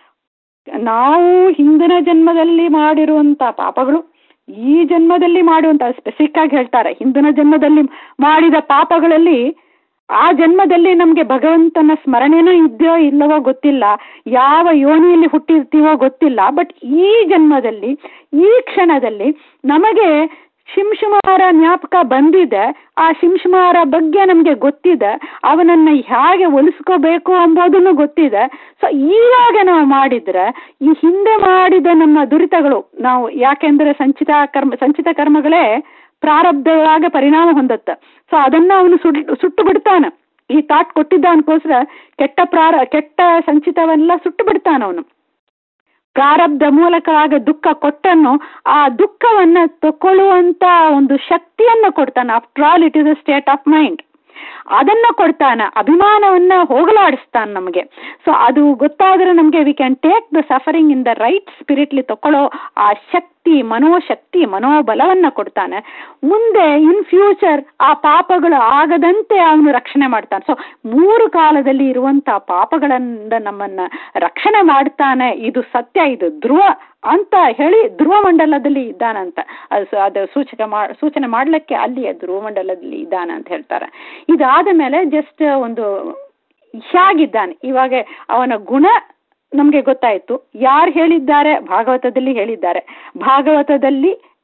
ನಾವು ಹಿಂದಿನ ಜನ್ಮದಲ್ಲಿ ಮಾಡಿರುವಂತ ಪಾಪಗಳು ಈ ಜನ್ಮದಲ್ಲಿ ಮಾಡುವಂತ ಸ್ಪೆಸಿಫಿಕ್ ಆಗಿ ಹೇಳ್ತಾರೆ ಹಿಂದಿನ ಜನ್ಮದಲ್ಲಿ ಮಾಡಿದ ಪಾಪಗಳಲ್ಲಿ ಆ ಜನ್ಮದಲ್ಲಿ ನಮಗೆ ಭಗವಂತನ ಸ್ಮರಣೆನೂ ಇದೆಯೋ ಇಲ್ಲವೋ ಗೊತ್ತಿಲ್ಲ ಯಾವ ಯೋನಿಯಲ್ಲಿ ಹುಟ್ಟಿರ್ತೀವೋ ಗೊತ್ತಿಲ್ಲ ಬಟ್ ಈ ಜನ್ಮದಲ್ಲಿ ಈ ಕ್ಷಣದಲ್ಲಿ ನಮಗೆ ಶಿಂಶುಮಾರ ಜ್ಞಾಪಕ ಬಂದಿದೆ ಆ ಶಿಂಶುಮಾರ ಬಗ್ಗೆ ನಮಗೆ ಗೊತ್ತಿದೆ ಅವನನ್ನ ಹೇಗೆ ಒಲಿಸ್ಕೋಬೇಕು ಎಂಬುದನ್ನು ಗೊತ್ತಿದೆ ಸೊ ಈವಾಗ ನಾವು ಮಾಡಿದ್ರೆ ಈ ಹಿಂದೆ ಮಾಡಿದ ನಮ್ಮ ದುರಿತಗಳು ನಾವು ಯಾಕೆಂದ್ರೆ ಸಂಚಿತ ಕರ್ಮ ಸಂಚಿತ ಕರ್ಮಗಳೇ ಪ್ರಾರಬ್ಧವಾಗಿ ಪರಿಣಾಮ ಹೊಂದುತ್ತೆ ಸೊ ಅದನ್ನ ಅವನು ಸುಟ್ಟು ಸುಟ್ಟು ಬಿಡ್ತಾನೆ ಈ ತಾಟ್ ಕೊಟ್ಟಿದ್ದ ಅನ್ಕೋಸ್ಕರ ಕೆಟ್ಟ ಪ್ರಾರ ಕೆಟ್ಟ ಸಂಚಿತವೆಲ್ಲ ಸುಟ್ಟು ಬಿಡ್ತಾನ ಅವನು ಪ್ರಾರಬ್ಧ ಮೂಲಕವಾಗ ದುಃಖ ಕೊಟ್ಟನ್ನು ಆ ದುಃಖವನ್ನ ತಕೊಳ್ಳುವಂತ ಒಂದು ಶಕ್ತಿಯನ್ನ ಕೊಡ್ತಾನೆ after all it is a state of mind ಅದನ್ನ ಕೊಡ್ತಾನ ಅಭಿಮಾನವನ್ನ ಹೋಗಲಾಡಿಸ್ತಾನೆ ನಮಗೆ ಸೊ ಅದು ಗೊತ್ತಾದ್ರೆ ನಮಗೆ we can take the suffering in the right spiritually ತಕೊಳ್ಳೋ ಆ ಶಕ್ತಿ ಮನೋಶಕ್ತಿ ಮನೋಬಲವನ್ನ ಕೊಡ್ತಾನೆ ಮುಂದೆ ಇನ್ ಫ್ಯೂಚರ್ ಆ ಪಾಪಗಳು ಆಗದಂತೆ ಅವನು ರಕ್ಷಣೆ ಮಾಡ್ತಾನೆ ಸೊ ಮೂರು ಕಾಲದಲ್ಲಿ ಇರುವಂತ ಪಾಪಗಳಿಂದ ನಮ್ಮನ್ನ ರಕ್ಷಣೆ ಮಾಡ್ತಾನೆ ಇದು ಸತ್ಯ ಇದು ಧ್ರುವ ಅಂತ ಹೇಳಿ ಧ್ರುವ ಮಂಡಲದಲ್ಲಿ ಇದ್ದಾನಂತ ಅದು ಅದು ಸೂಚಕ ಮಾ ಸೂಚನೆ ಮಾಡ್ಲಿಕ್ಕೆ ಅಲ್ಲಿ ಧ್ರುವ ಮಂಡಲದಲ್ಲಿ ಇದ್ದಾನೆ ಅಂತ ಹೇಳ್ತಾರೆ ಇದಾದ ಮೇಲೆ ಜಸ್ಟ್ ಒಂದು ಹೇಗಿದ್ದಾನೆ ಇವಾಗ ಅವನ ಗುಣ ನಮಗೆ ಗೊತ್ತಾಯ್ತು ಯಾರು ಹೇಳಿದ್ದಾರೆ ಭಾಗವತದಲ್ಲಿ ಹೇಳಿದ್ದಾರೆ ಭಾಗವತದಲ್ಲಿ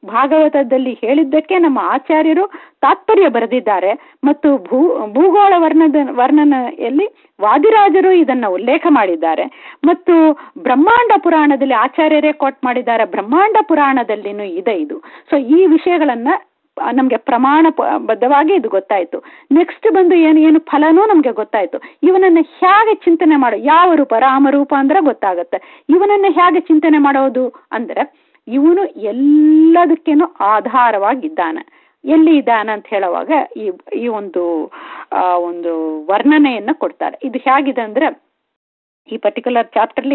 ಭಾಗವತದಲ್ಲಿ ಹೇಳಿದ್ದಕ್ಕೆ ನಮ್ಮ ಆಚಾರ್ಯರು ತಾತ್ಪರ್ಯ ಬರೆದಿದ್ದಾರೆ ಮತ್ತು ಭೂ ಭೂಗೋಳ ವರ್ಣದ ವರ್ಣನೆಯಲ್ಲಿ ವಾದಿರಾಜರು ಇದನ್ನ ಉಲ್ಲೇಖ ಮಾಡಿದ್ದಾರೆ ಮತ್ತು ಬ್ರಹ್ಮಾಂಡ ಪುರಾಣದಲ್ಲಿ ಆಚಾರ್ಯರೇ ಕೋಟ್ ಮಾಡಿದ್ದಾರೆ ಬ್ರಹ್ಮಾಂಡ ಪುರಾಣದಲ್ಲಿನೂ ಇದೆ ಇದು ಸೊ ಈ ವಿಷಯಗಳನ್ನ ನಮಗೆ ಪ್ರಮಾಣ ಬದ್ಧವಾಗಿ ಇದು ಗೊತ್ತಾಯ್ತು ನೆಕ್ಸ್ಟ್ ಬಂದು ಏನು ಏನು ಫಲನೂ ನಮಗೆ ಗೊತ್ತಾಯ್ತು ಇವನನ್ನ ಹೇಗೆ ಚಿಂತನೆ ಮಾಡೋ ಯಾವ ರೂಪ ರಾಮರೂಪ ಅಂದ್ರೆ ಗೊತ್ತಾಗುತ್ತೆ ಇವನನ್ನ ಹೇಗೆ ಚಿಂತನೆ ಮಾಡೋದು ಅಂದ್ರೆ ಇವನು ಎಲ್ಲದಕ್ಕೇನು ಆಧಾರವಾಗಿದ್ದಾನೆ ಎಲ್ಲಿ ಇದ್ದಾನೆ ಅಂತ ಹೇಳುವಾಗ ಈ ಈ ಒಂದು ಒಂದು ವರ್ಣನೆಯನ್ನ ಕೊಡ್ತಾರೆ ಇದು ಹೇಗಿದೆ ಅಂದ್ರೆ ಈ ಪರ್ಟಿಕ್ಯುಲರ್ ಚಾಪ್ಟರ್ಲಿ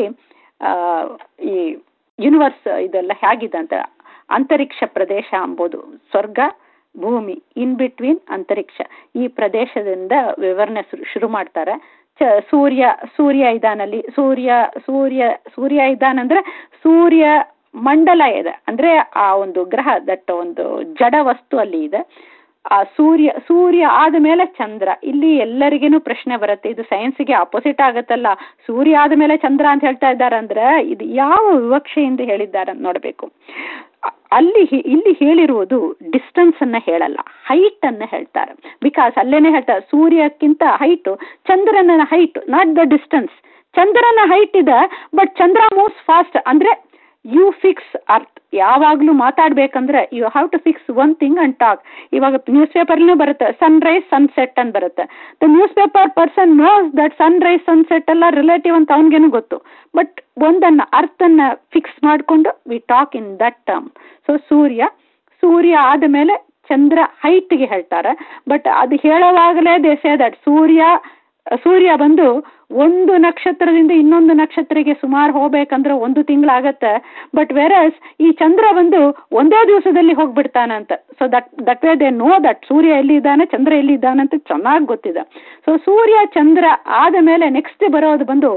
ಈ ಯೂನಿವರ್ಸ್ ಇದೆಲ್ಲ ಹೇಗಿದೆ ಅಂತ ಅಂತರಿಕ್ಷ ಪ್ರದೇಶ ಅಂಬೋದು ಸ್ವರ್ಗ ಭೂಮಿ ಇನ್ ಬಿಟ್ವೀನ್ ಅಂತರಿಕ್ಷ ಈ ಪ್ರದೇಶದಿಂದ ವಿವರಣೆ ಶುರು ಮಾಡ್ತಾರೆ ಚ ಸೂರ್ಯ ಸೂರ್ಯ ಇದಾನಲ್ಲಿ ಸೂರ್ಯ ಸೂರ್ಯ ಸೂರ್ಯ ಇದಾನಂದ್ರೆ ಸೂರ್ಯ ಮಂಡಲ ಇದೆ ಅಂದ್ರೆ ಆ ಒಂದು ಗ್ರಹ ದಟ್ಟ ಒಂದು ಜಡ ವಸ್ತು ಅಲ್ಲಿ ಇದೆ ಆ ಸೂರ್ಯ ಸೂರ್ಯ ಆದ ಮೇಲೆ ಚಂದ್ರ ಇಲ್ಲಿ ಎಲ್ಲರಿಗೇನು ಪ್ರಶ್ನೆ ಬರುತ್ತೆ ಇದು ಸೈನ್ಸ್ಗೆ ಅಪೋಸಿಟ್ ಆಗತ್ತಲ್ಲ ಸೂರ್ಯ ಆದ ಮೇಲೆ ಚಂದ್ರ ಅಂತ ಹೇಳ್ತಾ ಇದ್ದಾರೆ ಅಂದ್ರೆ ಇದು ಯಾವ ವಿವಕ್ಷೆಯಿಂದ ಹೇಳಿದ್ದಾರೆ ಅಂತ ನೋಡಬೇಕು ಅಲ್ಲಿ ಇಲ್ಲಿ ಹೇಳಿರುವುದು ಡಿಸ್ಟೆನ್ಸ್ ಅನ್ನ ಹೇಳಲ್ಲ ಹೈಟ್ ಅನ್ನ ಹೇಳ್ತಾರೆ ಬಿಕಾಸ್ ಅಲ್ಲೇನೆ ಹೇಳ್ತಾರೆ ಸೂರ್ಯಕ್ಕಿಂತ ಹೈಟ್ ಚಂದ್ರನ ಹೈಟ್ ನಾಟ್ ದ ಡಿಸ್ಟೆನ್ಸ್ ಚಂದ್ರನ ಹೈಟ್ ಇದೆ ಬಟ್ ಚಂದ್ರ ಮೂವ್ಸ್ ಫಾಸ್ಟ್ ಅಂದ್ರೆ ಯು ಫಿಕ್ಸ್ ಅರ್ತ್ ಯಾವಾಗಲೂ ಮಾತಾಡ್ಬೇಕಂದ್ರೆ you have to fix one thing and talk ಇವಾಗ ನ್ಯೂಸ್ ಪೇಪರ್ನೂ ಬರುತ್ತೆ ಸನ್ರೈಸ್ ಸನ್ಸೆಟ್ ಅಂತ ಬರುತ್ತೆ the newspaper person knows that sunrise sunset ಎಲ್ಲ ರಿಲೇಟಿವ್ ಅಂತ ಅವನಿಗೇನು ಗೊತ್ತು ಬಟ್ ಒಂದನ್ನ ಅರ್ಥನ್ನ ಫಿಕ್ಸ್ ಮಾಡಿಕೊಂಡು we talk in that term so ಸೂರ್ಯ ಸೂರ್ಯ ಆದ ಮೇಲೆ ಚಂದ್ರ ಹೈಟ್ಗೆ ಹೇಳ್ತಾರೆ ಬಟ್ ಅದು ಹೇಳುವಾಗಲೇ ದೇಸೆ ದಟ್ ಸೂರ್ಯ ಸೂರ್ಯ ಬಂದು ಒಂದು ನಕ್ಷತ್ರದಿಂದ ಇನ್ನೊಂದು ನಕ್ಷತ್ರಕ್ಕೆ ಸುಮಾರು ಹೋಗ್ಬೇಕಂದ್ರೆ ಒಂದು ತಿಂಗಳಾಗತ್ತೆ ಬಟ್ ವೆರಸ್ ಈ ಚಂದ್ರ ಬಂದು ಒಂದೇ ದಿವಸದಲ್ಲಿ ಹೋಗ್ಬಿಡ್ತಾನಂತ so that that way they know that ಸೂರ್ಯ ಎಲ್ಲಿ ಇದ್ದಾನೆ ಚಂದ್ರ ಎಲ್ಲಿ ಇದ್ದಾನೆ ಅಂತ ಚೆನ್ನಾಗಿ ಗೊತ್ತಿದೆ ಸೊ ಸೂರ್ಯ ಚಂದ್ರ ಆದ ಮೇಲೆ ನೆಕ್ಸ್ಟ್ ಬರೋದು ಬಂದು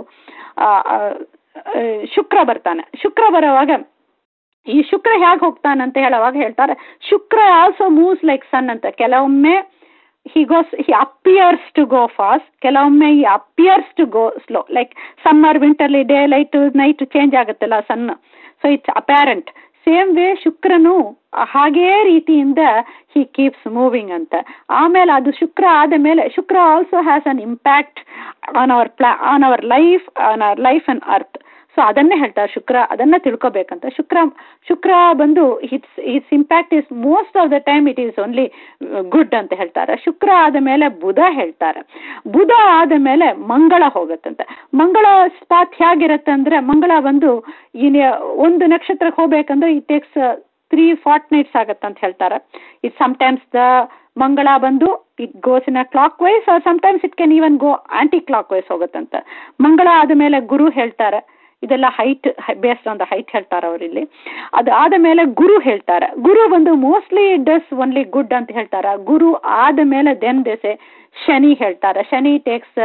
ಶುಕ್ರ ಬರ್ತಾನೆ ಶುಕ್ರ ಬರೋವಾಗ ಈ ಶುಕ್ರ ಹೇಗೆ ಹೋಗ್ತಾನಂತ ಹೇಳುವಾಗ ಹೇಳ್ತಾರೆ ಶುಕ್ರ ಆಲ್ಸೋ ಮೂವ್ಸ್ ಲೈಕ್ ಸನ್ ಅಂತ ಕೆಲವೊಮ್ಮೆ he goes he appears to go fast ಕೆಲವೊಮ್ಮೆ he appears to go slow like summer winterly daylight night change ಆಗುತ್ತಲ್ಲ sun so it's apparent same way ಶುಕ್ರನು ಹಾಗೇ ರೀತಿಯಿಂದ ಹಿ ಕೀಪ್ಸ್ ಮೂವಿಂಗ್ ಅಂತ ಆಮೇಲೆ ಅದು ಶುಕ್ರ ಆದ ಮೇಲೆ ಶುಕ್ರ also has an impact on our pla on our life on our life and earth so ಅದನ್ನೇ ಹೇಳ್ತಾರೆ ಶುಕ್ರ ಅದನ್ನ ತಿಳ್ಕೊಬೇಕಂತ ಶುಕ್ರ ಶುಕ್ರ ಬಂದು it's it's impact is most of the time it is only good ಅಂತ ಹೇಳ್ತಾರೆ ಶುಕ್ರ ಆದ ಮೇಲೆ ಬುಧ ಹೇಳ್ತಾರೆ ಬುಧ ಆದ ಮೇಲೆ ಮಂಗಳ ಹೋಗುತ್ತಂತೆ ಮಂಗಳ ಸ್ಪಾತ್ ಹೇಗಿರುತ್ತೆ ಅಂದ್ರೆ ಮಂಗಳ ಬಂದು ಇನ್ ಒಂದು ನಕ್ಷತ್ರಕ್ಕೆ ಹೋಗ್ಬೇಕಂದ್ರೆ it takes three fortnights ಆಗತ್ತೆ ಅಂತ ಹೇಳ್ತಾರೆ ಇಟ್ ಸಮ್ಟೈಮ್ಸ್ ದ ಮಂಗಳ ಬಂದು it goes in a clockwise or sometimes it can even go anticlockwise ಹೋಗುತ್ತಂತ ಮಂಗಳ ಆದ ಮೇಲೆ ಗುರು ಹೇಳ್ತಾರೆ ಇದೆಲ್ಲ height based on the height ಹೇಳ್ತಾರೆ ಅವರಿಲ್ಲಿ ಅದು ಆದ ಮೇಲೆ ಗುರು ಹೇಳ್ತಾರೆ ಗುರು ಬಂದು ಮೋಸ್ಟ್ಲಿ ಡಸ್ ಓನ್ಲಿ ಗುಡ್ ಅಂತ ಹೇಳ್ತಾರೆ ಗುರು ಆದ ಮೇಲೆ ದೆನ್ ದೇಸೆ ಶನಿ ಹೇಳ್ತಾರೆ ಶನಿ ಟೇಕ್ಸ್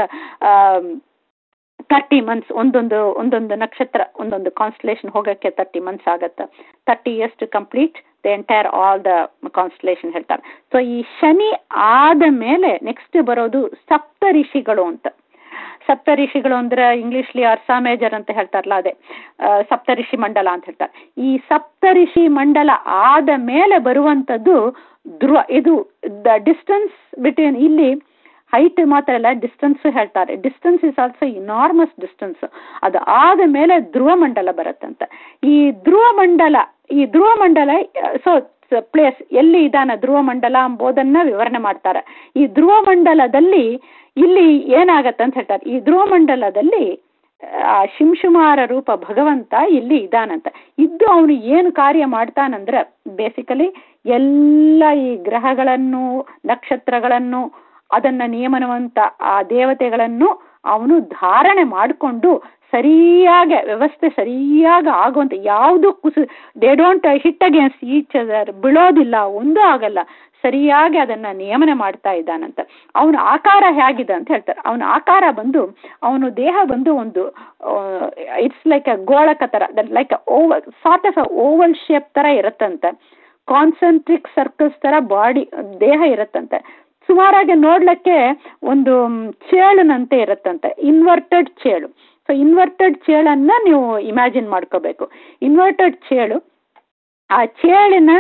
ತರ್ಟಿ ಮಂತ್ಸ್ ಒಂದೊಂದು ಒಂದೊಂದು ನಕ್ಷತ್ರ ಒಂದೊಂದು ಕಾನ್ಸ್ಟಲೇಷನ್ ಹೋಗೋಕ್ಕೆ ತರ್ಟಿ ಮಂತ್ಸ್ ಆಗುತ್ತೆ thirty years to complete the entire all the constellation ಹೇಳ್ತಾರೆ ಸೊ ಈ ಶನಿ ಆದ ಮೇಲೆ ನೆಕ್ಸ್ಟ್ ಬರೋದು ಸಪ್ತ ಋಷಿಗಳು ಅಂತ ಸಪ್ತ ಋಷಿಗಳು ಅಂದ್ರೆ ಇಂಗ್ಲಿಷ್ಲಿ ಅರ್ಸ ಮೇಜರ್ ಅಂತ ಹೇಳ್ತಾರಲ್ಲ ಅದೇ ಸಪ್ತ ಋಷಿ ಮಂಡಲ ಅಂತ ಹೇಳ್ತಾರೆ ಈ ಸಪ್ತ ಋಷಿ ಮಂಡಲ ಆದ ಮೇಲೆ ಬರುವಂಥದ್ದು ಧ್ರುವ ಇದು ದ ಡಿಸ್ಟೆನ್ಸ್ ಬಿಟ್ವೀನ್ ಇಲ್ಲಿ ಹೈಟ್ ಮಾತ್ರ ಅಲ್ಲ ಡಿಸ್ಟೆನ್ಸ್ ಹೇಳ್ತಾರೆ distance is also enormous distance ಅದು ಆದ ಮೇಲೆ ಧ್ರುವ ಮಂಡಲ ಬರುತ್ತಂತ ಈ ಧ್ರುವ ಮಂಡಲ ಈ ಧ್ರುವ ಮಂಡಲ ಸೊ ಪ್ಲೇಸ್ ಎಲ್ಲಿ ಇದಾನ ಧ್ರುವ ಮಂಡಲ ಎಂಬುದನ್ನ ವಿವರಣೆ ಮಾಡ್ತಾರೆ ಈ ಧ್ರುವ ಮಂಡಲದಲ್ಲಿ ಇಲ್ಲಿ ಏನಾಗತ್ತೆ ಅಂತ ಹೇಳ್ತಾರೆ ಈ ಧ್ರುವ ಮಂಡಲದಲ್ಲಿ ಆ ಶಿಂಶುಮಾರ ರೂಪ ಭಗವಂತ ಇಲ್ಲಿ ಇದಾನಂತ ಇದ್ದು ಅವನು ಏನು ಕಾರ್ಯ ಮಾಡ್ತಾನಂದ್ರೆ ಬೇಸಿಕಲಿ ಎಲ್ಲ ಈ ಗ್ರಹಗಳನ್ನು ನಕ್ಷತ್ರಗಳನ್ನು ಅದನ್ನ ನಿಯಮನವಂತ ಆ ದೇವತೆಗಳನ್ನು ಅವನು ಧಾರಣೆ ಮಾಡಿಕೊಂಡು ಸರಿಯಾಗಿ ವ್ಯವಸ್ಥೆ ಸರಿಯಾಗಿ ಆಗುವಂತ ಯಾವುದು ಕುಸು they don't hit against each other ಬೀಳೋದಿಲ್ಲ ಒಂದೂ ಆಗಲ್ಲ ಸರಿಯಾಗಿ ಅದನ್ನ ನಿಯಮನ ಮಾಡ್ತಾ ಇದ್ದಾನಂತ ಅವನ ಆಕಾರ ಹೇಗಿದೆ ಅಂತ ಹೇಳ್ತಾರೆ ಅವನ ಆಕಾರ ಬಂದು ಅವನು ದೇಹ ಬಂದು ಒಂದು ಇಟ್ಸ್ ಲೈಕ್ ಅ ಗೋಳಕ ತರ like oval sort of a oval shape ತರ ಇರುತ್ತಂತೆ ಕಾನ್ಸಂಟ್ರಿಕ್ ಸರ್ಕಲ್ಸ್ ತರ ಬಾಡಿ ದೇಹ ಇರುತ್ತಂತೆ ಸುಮಾರಾಗಿ ನೋಡ್ಲಿಕ್ಕೆ ಒಂದು ಚೇಳಿನಂತೆ ಇರುತ್ತಂತೆ ಇನ್ವರ್ಟೆಡ್ ಚೇಳು ಸೊ ಇನ್ವರ್ಟೆಡ್ ಚೇಳನ್ನ ನೀವು ಇಮ್ಯಾಜಿನ್ ಮಾಡ್ಕೋಬೇಕು ಇನ್ವರ್ಟೆಡ್ ಚೇಳು ಆ ಚೇಳಿನ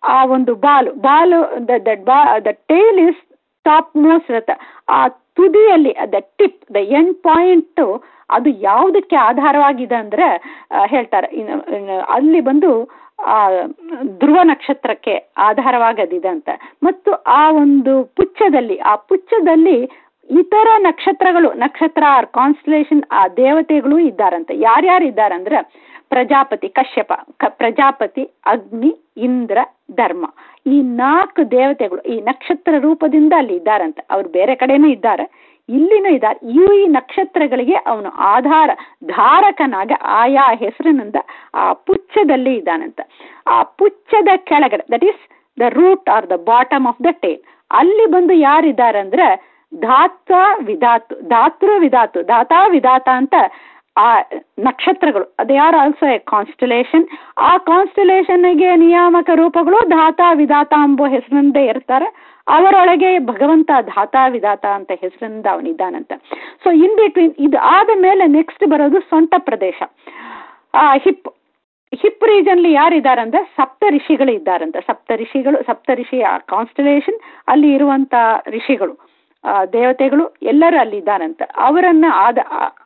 ಆ ಒಂದು ಬಾಲು ಬಾಲು ದ ಬಾ the tail is topmost ಇರುತ್ತೆ ಆ ತುದಿಯಲ್ಲಿ the tip the end point ಅದು ಯಾವುದಕ್ಕೆ ಆಧಾರವಾಗಿದೆ ಅಂದರೆ ಹೇಳ್ತಾರೆ ಅಲ್ಲಿ ಬಂದು ಆ ಧ್ರುವ ನಕ್ಷತ್ರಕ್ಕೆ ಆಧಾರವಾಗದಿದೆ ಅಂತ ಮತ್ತು ಆ ಒಂದು ಪುಚ್ಚದಲ್ಲಿ ಆ ಪುಚ್ಚದಲ್ಲಿ ಇತರ ನಕ್ಷತ್ರಗಳು ನಕ್ಷತ್ರ ಆರ್ ಕಾನ್ಸ್ಟಲೇಷನ್ ಆ ದೇವತೆಗಳು ಇದ್ದಾರಂತೆ ಯಾರ್ಯಾರು ಇದ್ದಾರಂದ್ರೆ ಪ್ರಜಾಪತಿ ಕಶ್ಯಪ ಕ ಪ್ರಜಾಪತಿ ಅಗ್ನಿ ಇಂದ್ರ ಧರ್ಮ ಈ ನಾಲ್ಕು ದೇವತೆಗಳು ಈ ನಕ್ಷತ್ರ ರೂಪದಿಂದ ಅಲ್ಲಿ ಇದ್ದಾರಂತೆ ಅವ್ರು ಬೇರೆ ಕಡೆನೂ ಇದ್ದಾರೆ ಇಲ್ಲಿನೂ ಇದ್ದಾರೆ ಇವು ಈ ನಕ್ಷತ್ರಗಳಿಗೆ ಅವನು ಆಧಾರ ಧಾರಕನಾಗ ಆಯಾ ಹೆಸರಿನಿಂದ ಆ ಪುಚ್ಚದಲ್ಲಿ ಇದ್ದಾನಂತ ಆ ಪುಚ್ಚದ ಕೆಳಗಡೆ that is the root or the bottom of the tail ಅಲ್ಲಿ ಬಂದು ಯಾರಿದ್ದಾರೆ ಅಂದ್ರೆ ಧಾತ ವಿಧಾತು ಧಾತೃ ವಿಧಾತು ಧಾತಾ ವಿಧಾತ ಅಂತ ಆ ನಕ್ಷತ್ರಗಳು they are also a constellation ಆ ಕಾನ್ಸ್ಟಲೇಷನ್ಗೆ ನಿಯಾಮಕ ರೂಪಗಳು ಧಾತ ವಿಧಾತ ಎಂಬ ಹೆಸರಿನಿಂದ ಇರ್ತಾರೆ ಅವರೊಳಗೆ ಭಗವಂತ ಧಾತ ವಿಧಾತ ಅಂತ ಹೆಸರಿಂದ ಅವನಿದ್ದಾನಂತ ಸೊ ಇನ್ ಬಿಟ್ವೀನ್ ಇದು ಆದ ಮೇಲೆ ನೆಕ್ಸ್ಟ್ ಬರೋದು ಸೊಂಟ ಪ್ರದೇಶ ಆ ಹಿಪ್ ಹಿಪ್ ರೀಜನ್ಲಿ ಯಾರಿದ್ದಾರಂದ್ರೆ ಸಪ್ತ ಋಷಿಗಳು ಇದ್ದಾರಂತೆ ಸಪ್ತ ಋಷಿಗಳು ಸಪ್ತ ಋಷಿ ಕಾನ್ಸ್ಟಲೇಷನ್ ಅಲ್ಲಿ ಇರುವಂತ ಋಷಿಗಳು ದೇವತೆಗಳು ಎಲ್ಲರೂ ಅಲ್ಲಿ ಇದ್ದಾರಂತ ಅವರನ್ನ ಆದ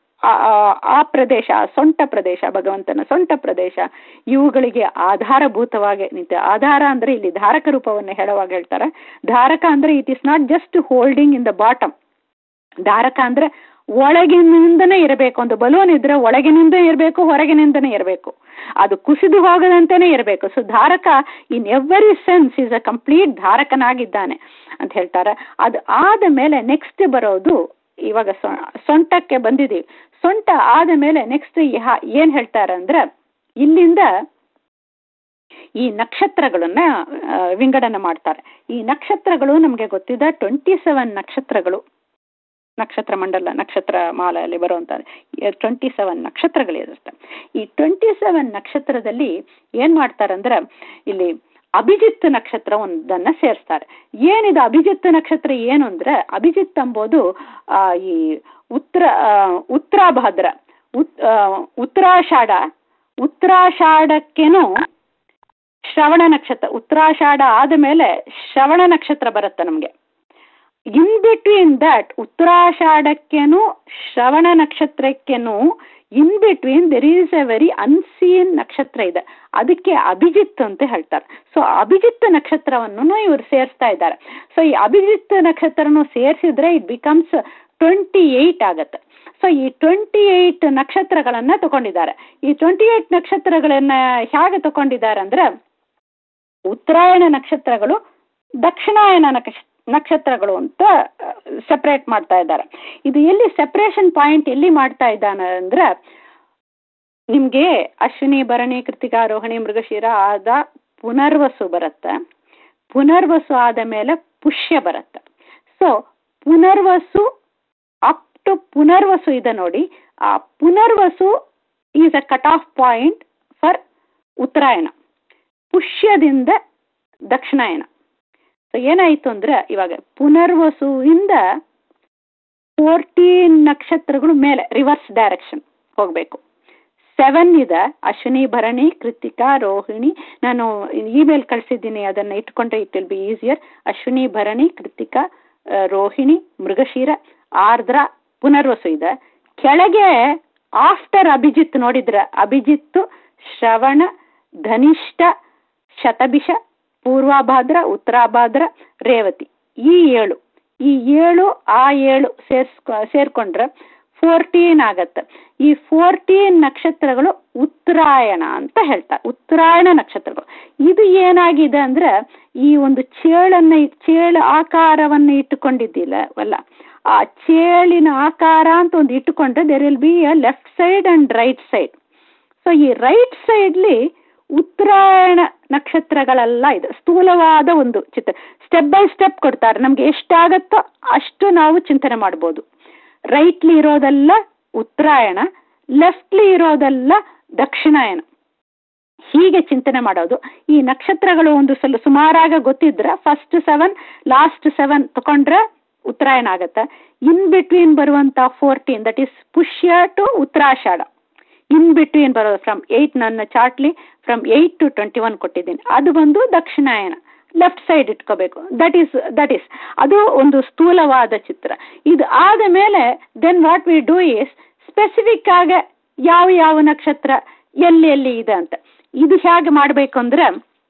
ಆ ಪ್ರದೇಶ ಸೊಂಟ ಪ್ರದೇಶ ಭಗವಂತನ ಸೊಂಟ ಪ್ರದೇಶ ಇವುಗಳಿಗೆ ಆಧಾರಭೂತವಾಗಿ ನಿಂತ ಆಧಾರ ಅಂದ್ರೆ ಇಲ್ಲಿ ಧಾರಕ ರೂಪವನ್ನು ಹೇಳುವಾಗ ಹೇಳ್ತಾರೆ ಧಾರಕ ಅಂದ್ರೆ it is not just holding in the bottom ಧಾರಕ ಅಂದ್ರೆ ಒಳಗಿನಿಂದನೇ ಇರಬೇಕು ಒಂದು ಬಲೂನ್ ಇದ್ರೆ ಒಳಗಿನಿಂದ ಇರಬೇಕು ಹೊರಗಿನಿಂದನೇ ಇರಬೇಕು ಅದು ಕುಸಿದು ಹೋಗದಂತೆನೇ ಇರಬೇಕು ಸೊ ಧಾರಕ in every sense is a complete ಧಾರಕನಾಗಿದ್ದಾನೆ ಅಂತ ಹೇಳ್ತಾರೆ ಅದು ಆದ ಮೇಲೆ ನೆಕ್ಸ್ಟ್ ಬರೋದು ಇವಾಗ ಸೊಂಟಕ್ಕೆ ಬಂದಿದ್ದೀವಿ ಸೊಂಟ ಆದ ಮೇಲೆ ನೆಕ್ಸ್ಟ್ ಏನ್ ಹೇಳ್ತಾರೆ ಅಂದ್ರೆ ಇಲ್ಲಿಂದ ಈ ನಕ್ಷತ್ರಗಳನ್ನ ವಿಂಗಡಣೆ ಮಾಡ್ತಾರೆ ಈ ನಕ್ಷತ್ರಗಳು ನಮಗೆ ಗೊತ್ತಿದೆ ಟ್ವೆಂಟಿ ಸೆವೆನ್ ನಕ್ಷತ್ರಗಳು ನಕ್ಷತ್ರ ಮಂಡಲ ನಕ್ಷತ್ರ ಮಾಲೆಯಲ್ಲಿ ಬರುವಂತ ಟ್ವೆಂಟಿ ಸೆವೆನ್ ನಕ್ಷತ್ರಗಳಿರುತ್ತೆ ಈ ಟ್ವೆಂಟಿ ಸೆವೆನ್ ನಕ್ಷತ್ರದಲ್ಲಿ ಏನ್ ಮಾಡ್ತಾರಂದ್ರೆ ಇಲ್ಲಿ ಅಭಿಜಿತ್ ನಕ್ಷತ್ರ ಒಂದನ್ನ ಸೇರಿಸ್ತಾರೆ ಏನಿದೆ ಅಭಿಜಿತ್ ನಕ್ಷತ್ರ ಏನು ಅಂದ್ರೆ ಅಭಿಜಿತ್ ಎಂಬುದು ಆ ಈ ಉತ್ತರ ಉತ್ತರಾಭದ್ರ ಉತ್ ಉತ್ತರಾಷಾಢ ಉತ್ತರಾಷಾಢಕ್ಕೇನು ಶ್ರವಣ ನಕ್ಷತ್ರ ಉತ್ತರಾಷಾಢ ಆದ ಮೇಲೆ ಶ್ರವಣ ನಕ್ಷತ್ರ ಬರುತ್ತೆ ನಮಗೆ ಇನ್ ಬಿಟ್ವೀನ್ ದಟ್ ಉತ್ತರಾಷಾಢಕ್ಕೇನು ಶ್ರವಣ ನಕ್ಷತ್ರಕ್ಕೇನು in between there is a very unseen ನಕ್ಷತ್ರ ಇದೆ ಅದಕ್ಕೆ ಅಭಿಜಿತ್ ಅಂತ ಹೇಳ್ತಾರೆ ಸೊ ಅಭಿಜಿತ್ ನಕ್ಷತ್ರವನ್ನು ಇವರು ಸೇರಿಸ್ತಾ ಇದ್ದಾರೆ ಸೊ ಈ ಅಭಿಜಿತ್ ನಕ್ಷತ್ರನು ಸೇರಿಸಿದ್ರೆ ಇಟ್ ಬಿಕಮ್ಸ್ ಟ್ವೆಂಟಿ ಏಯ್ಟ್ ಆಗತ್ತೆ ಸೊ ಈ ಟ್ವೆಂಟಿ ಏಯ್ಟ್ ನಕ್ಷತ್ರಗಳನ್ನ ತಗೊಂಡಿದ್ದಾರೆ ಈ ಟ್ವೆಂಟಿ ಏಯ್ಟ್ ನಕ್ಷತ್ರಗಳನ್ನ ಹೇಗೆ ತಗೊಂಡಿದ್ದಾರೆ ಅಂದ್ರೆ ಉತ್ತರಾಯಣ ನಕ್ಷತ್ರಗಳು ದಕ್ಷಿಣಾಯನ ನಕ್ಷ ನಕ್ಷತ್ರಗಳು ಅಂತ ಸೆಪರೇಟ್ ಮಾಡ್ತಾ ಇದ್ದಾರೆ ಇದು ಎಲ್ಲಿ ಸೆಪರೇಷನ್ ಪಾಯಿಂಟ್ ಎಲ್ಲಿ ಮಾಡ್ತಾ ಇದ್ದಾನೆ ಅಂದ್ರೆ ನಿಮ್ಗೆ ಅಶ್ವಿನಿ ಭರಣಿ ಕೃತಿಕಾ ರೋಹಿಣಿ ಮೃಗಶಿರ ಆದ ಪುನರ್ವಸು ಬರುತ್ತೆ ಪುನರ್ವಸು ಆದ ಮೇಲೆ ಪುಷ್ಯ ಬರುತ್ತೆ so Punarvasu up to Punarvasu ಇದೆ ನೋಡಿ ಆ Punarvasu is a cut off point for Uttarayana ಪುಷ್ಯದಿಂದ ದಕ್ಷಿಣಾಯನ ಸೊ ಏನಾಯಿತು ಅಂದ್ರೆ ಇವಾಗ ಪುನರ್ವಸುವಿಂದ ಫೋರ್ಟೀನ್ ನಕ್ಷತ್ರಗಳು ಮೇಲೆ ರಿವರ್ಸ್ ಡೈರೆಕ್ಷನ್ ಹೋಗಬೇಕು ಸೆವೆನ್ ಇದೆ ಅಶ್ವಿನಿ ಭರಣಿ ಕೃತಿಕಾ ರೋಹಿಣಿ ನಾನು ಇಮೇಲ್ ಕಳಿಸಿದ್ದೀನಿ ಅದನ್ನು ಇಟ್ಕೊಂಡ್ರೆ it will be easier Ashwini Bharani Krittika Rohini Mrigashira Ardra Punarvasu ಇದೆ ಕೆಳಗೆ ಆಫ್ಟರ್ ಅಭಿಜಿತ್ ನೋಡಿದ್ರೆ ಅಭಿಜಿತ್ತು ಶ್ರವಣ ಧನಿಷ್ಠ ಶತಭಿಷ ಪೂರ್ವಭಾದ್ರ ಉತ್ತರಾಭಾದ್ರ ರೇವತಿ ಈ ಏಳು ಈ ಏಳು ಆ ಏಳು ಸೇರ್ಸ್ಕೊ ಸೇರ್ಕೊಂಡ್ರೆ ಫೋರ್ಟೀನ್ ಆಗತ್ತೆ ಈ ಫೋರ್ಟೀನ್ ನಕ್ಷತ್ರಗಳು ಉತ್ತರಾಯಣ ಅಂತ ಹೇಳ್ತಾರೆ ಉತ್ತರಾಯಣ ನಕ್ಷತ್ರಗಳು ಇದು ಏನಾಗಿದೆ ಅಂದ್ರೆ ಈ ಒಂದು ಚೇಳನ್ನ ಚೇಳು ಆಕಾರವನ್ನು ಇಟ್ಟುಕೊಂಡಿದ್ದಿಲ್ಲ ಅಲ್ಲ ಆ ಚೇಳಿನ ಆಕಾರ ಅಂತ ಒಂದು ಇಟ್ಟುಕೊಂಡ್ರೆ there will be a left side and right side so ಈ ರೈಟ್ ಸೈಡ್ಲಿ ಉತ್ತರಾಯಣ ನಕ್ಷತ್ರಗಳೆಲ್ಲ ಇದೆ ಸ್ಥೂಲವಾದ ಒಂದು ಚಿತ್ರ ಸ್ಟೆಪ್ ಬೈ ಸ್ಟೆಪ್ ಕೊಡ್ತಾರೆ ನಮ್ಗೆ ಎಷ್ಟಾಗತ್ತೋ ಅಷ್ಟು ನಾವು ಚಿಂತನೆ ಮಾಡ್ಬೋದು ರೈಟ್ಲಿ ಇರೋದೆಲ್ಲ ಉತ್ತರಾಯಣ ಲೆಫ್ಟ್ಲಿ ಇರೋದೆಲ್ಲ ದಕ್ಷಿಣಾಯನ ಹೀಗೆ ಚಿಂತನೆ ಮಾಡೋದು ಈ ನಕ್ಷತ್ರಗಳು ಒಂದು ಸಲ ಸುಮಾರಾಗ ಗೊತ್ತಿದ್ರೆ ಫಸ್ಟ್ ಸೆವೆನ್ ಲಾಸ್ಟ್ ಸೆವೆನ್ ತಗೊಂಡ್ರೆ ಉತ್ತರಾಯಣ ಆಗತ್ತೆ ಇನ್ ಬಿಟ್ವೀನ್ ಬರುವಂತ fourteen that is Pushya to Uttarashadha in ಬಿಟ್ಟು ಏನು ಬರೋದು ಫ್ರಮ್ ಏಯ್ಟ್ ನನ್ನ ಚಾರ್ಟ್ಲಿ from eight to twenty one ಕೊಟ್ಟಿದ್ದೀನಿ ಅದು ಬಂದು ದಕ್ಷಿಣಾಯನ ಲೆಫ್ಟ್ ಸೈಡ್ ಇಟ್ಕೋಬೇಕು ದಟ್ ಈಸ್ ದಟ್ ಈಸ್ ಅದು ಒಂದು ಸ್ಥೂಲವಾದ ಚಿತ್ರ ಇದು ಆದ ಮೇಲೆ then what we do is specific ಆಗ ಯಾವ ಯಾವ ನಕ್ಷತ್ರ ಎಲ್ಲಿ ಎಲ್ಲಿ ಇದೆ ಅಂತ ಇದು ಹೇಗೆ ಮಾಡಬೇಕು ಅಂದ್ರೆ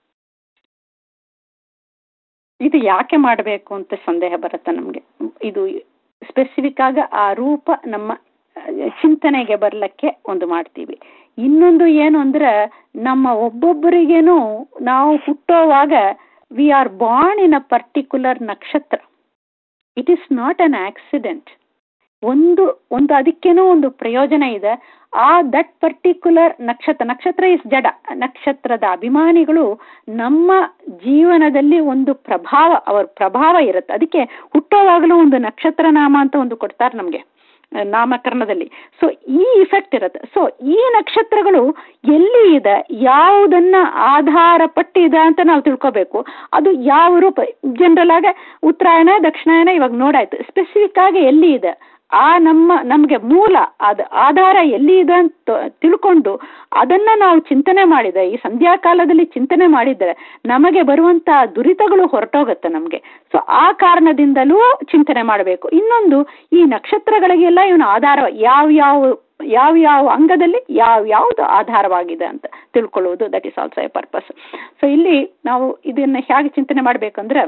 ಇದು ಯಾಕೆ ಮಾಡಬೇಕು ಅಂತ ಸಂದೇಹ ಬರುತ್ತೆ ನಮಗೆ ಇದು ಸ್ಪೆಸಿಫಿಕ್ ಆಗ ಆ ರೂಪ ನಮ್ಮ ಚಿಂತನೆಗೆ ಬರ್ಲಿಕ್ಕೆ ಒಂದು ಮಾಡ್ತೀವಿ ಇನ್ನೊಂದು ಏನು ಅಂದ್ರೆ ನಮ್ಮ ಒಬ್ಬೊಬ್ಬರಿಗೇನು ನಾವು ಹುಟ್ಟೋವಾಗ we are born in a particular ನಕ್ಷತ್ರ it is not an accident ಒಂದು ಒಂದು ಅದಕ್ಕೇನೋ ಒಂದು ಪ್ರಯೋಜನ ಇದೆ ಆ ದಟ್ ಪರ್ಟಿಕ್ಯುಲರ್ ನಕ್ಷತ್ರ ನಕ್ಷತ್ರ ಇಸ್ ಜಡ ನಕ್ಷತ್ರದ ಅಭಿಮಾನಿಗಳು ನಮ್ಮ ಜೀವನದಲ್ಲಿ ಒಂದು ಪ್ರಭಾವ ಅವರ ಪ್ರಭಾವ ಇರುತ್ತೆ ಅದಕ್ಕೆ ಹುಟ್ಟೋವಾಗಲೂ ಒಂದು ನಕ್ಷತ್ರ ನಾಮ ಅಂತ ಒಂದು ಕೊಡ್ತಾರೆ ನಮಗೆ ನಾಮಕರಣದಲ್ಲಿ ಸೊ ಈ ಇಫೆಕ್ಟ್ ಇರುತ್ತೆ ಸೊ ಈ ನಕ್ಷತ್ರಗಳು ಎಲ್ಲಿ ಇದೆ ಯಾವುದನ್ನ ಆಧಾರ ಪಟ್ಟಿದೆ ಅಂತ ನಾವು ತಿಳ್ಕೋಬೇಕು ಅದು ಯಾವ ರೂಪ ಜನರಲ್ ಆಗಿ ಉತ್ತರಾಯಣ ದಕ್ಷಿಣಾಯನ ಇವಾಗ ನೋಡಾಯ್ತು ಸ್ಪೆಸಿಫಿಕ್ ಆಗಿ ಎಲ್ಲಿ ಇದೆ ಆ ನಮ್ಮ ನಮಗೆ ಮೂಲ ಅದು ಆಧಾರ ಎಲ್ಲಿ ಇದೆ ಅಂತ ತಿಳ್ಕೊಂಡು ಅದನ್ನ ನಾವು ಚಿಂತನೆ ಮಾಡಿದ್ರೆ ಈ ಸಂಧ್ಯಾಕಾಲದಲ್ಲಿ ಚಿಂತನೆ ಮಾಡಿದ್ರೆ ನಮಗೆ ಬರುವಂತ ದುರಿತಗಳು ಹೊರಟೋಗುತ್ತೆ ನಮಗೆ ಸೊ ಆ ಕಾರಣದಿಂದಲೂ ಚಿಂತನೆ ಮಾಡಬೇಕು ಇನ್ನೊಂದು ಈ ನಕ್ಷತ್ರಗಳಿಗೆಲ್ಲ ಇವನು ಆಧಾರ ಯಾವ ಯಾವ ಯಾವ ಯಾವ ಅಂಗದಲ್ಲಿ ಯಾವ ಯಾವುದು ಆಧಾರವಾಗಿದೆ ಅಂತ ತಿಳ್ಕೊಳ್ಳುವುದು that is also a purpose so ಇಲ್ಲಿ ನಾವು ಇದನ್ನ ಹೇಗೆ ಚಿಂತನೆ ಮಾಡಬೇಕಂದ್ರೆ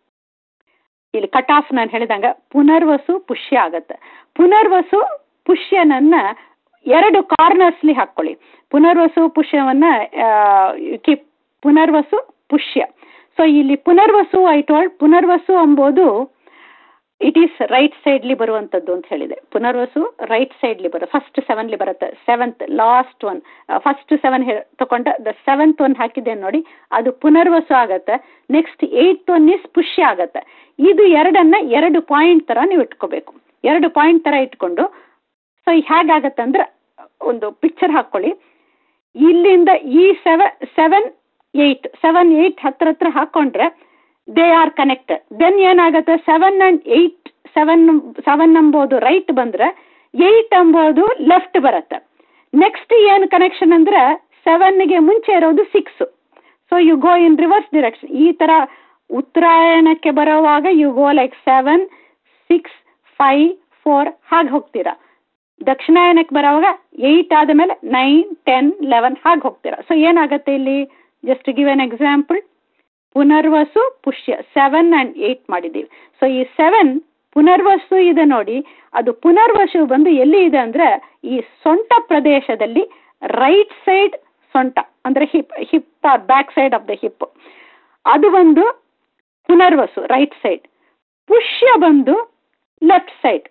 ಇಲ್ಲಿ ಕಟ್ ಆಫ್ ನಾನು ಹೇಳಿದಂಗ ಪುನರ್ವಸು ಪುಷ್ಯ ಆಗತ್ತೆ ಪುನರ್ವಸು ಪುಷ್ಯನನ್ನ ಎರಡು ಕಾರ್ನರ್ಸ್ಲಿ ಹಾಕೊಳ್ಳಿ ಪುನರ್ವಸು ಪುಷ್ಯವನ್ನ ಕೀಪ್ ಪುನರ್ವಸು ಪುಷ್ಯ ಸೊ ಇಲ್ಲಿ ಪುನರ್ವಸು ಐ ಟೋಲ್ಡ್ ಪುನರ್ವಸು ಎಂಬುದು ಇಟ್ ಈಸ್ ರೈಟ್ ಸೈಡ್ಲಿ ಬರುವಂಥದ್ದು ಅಂತ ಹೇಳಿದೆ ಪುನರ್ವಸು ರೈಟ್ ಸೈಡ್ಲಿ ಬರೋ ಫಸ್ಟ್ ಸೆವೆನ್ಲಿ ಬರುತ್ತೆ seventh last one first seven ತಗೊಂಡ ದ ಸೆವೆಂತ್ ಒನ್ ಹಾಕಿದ್ದೇನೆ ನೋಡಿ ಅದು ಪುನರ್ವಸು ಆಗತ್ತೆ next eighth one is Pushya ಆಗತ್ತೆ ಇದು ಎರಡನ್ನ ಎರಡು ಪಾಯಿಂಟ್ ತರ ನೀವು ಇಟ್ಕೋಬೇಕು ಎರಡು ಪಾಯಿಂಟ್ ತರ ಇಟ್ಕೊಂಡು ಸೊ ಹೇಗಾಗತ್ತೆ ಅಂದ್ರೆ ಒಂದು ಪಿಕ್ಚರ್ ಹಾಕೊಳ್ಳಿ ಇಲ್ಲಿಂದ ಈ seven seven eight seven eight ಹತ್ರ ಹತ್ರ ಹಾಕೊಂಡ್ರೆ ದೇ ಆರ್ ಕನೆಕ್ಟೆಡ್ ದೆನ್ ಏನಾಗುತ್ತೆ seven and eight seven seven ಎಂಬುದು ರೈಟ್ ಬಂದ್ರೆ ಏಯ್ಟ್ ಎಂಬುದು ಲೆಫ್ಟ್ ಬರುತ್ತೆ ನೆಕ್ಸ್ಟ್ ಏನು ಕನೆಕ್ಷನ್ ಅಂದ್ರೆ ಸೆವೆನ್ಗೆ ಮುಂಚೆ ಇರೋದು six so you go in reverse direction ಈ ತರ ಉತ್ತರಾಯಣಕ್ಕೆ ಬರೋವಾಗ you go like seven six five four ಹಾಗೆ ಹೋಗ್ತೀರಾ ದಕ್ಷಿಣಾಯನಕ್ಕೆ ಬರೋವಾಗ ಏಯ್ಟ್ ಆದ ಮೇಲೆ ನೈನ್ ಟೆನ್ ಲೆವೆನ್ ಹಾಗೆ ಹೋಗ್ತೀರಾ ಸೊ ಏನಾಗುತ್ತೆ ಇಲ್ಲಿ just give an example Punarvasu Pushya seven and eight ಮಾಡಿದ್ದೀವಿ ಸೊ ಈ ಸೆವೆನ್ ಪುನರ್ವಸು ಇದೆ ನೋಡಿ ಅದು ಪುನರ್ವಸು ಬಂದು ಎಲ್ಲಿ ಇದೆ ಅಂದರೆ ಈ ಸೊಂಟ ಪ್ರದೇಶದಲ್ಲಿ ರೈಟ್ ಸೈಡ್ ಸೊಂಟ ಅಂದರೆ hip hip or back side of the hip ಅದು ಬಂದು ಪುನರ್ವಸು ರೈಟ್ ಸೈಡ್ ಪುಷ್ಯ ಬಂದು ಲೆಫ್ಟ್ ಸೈಡ್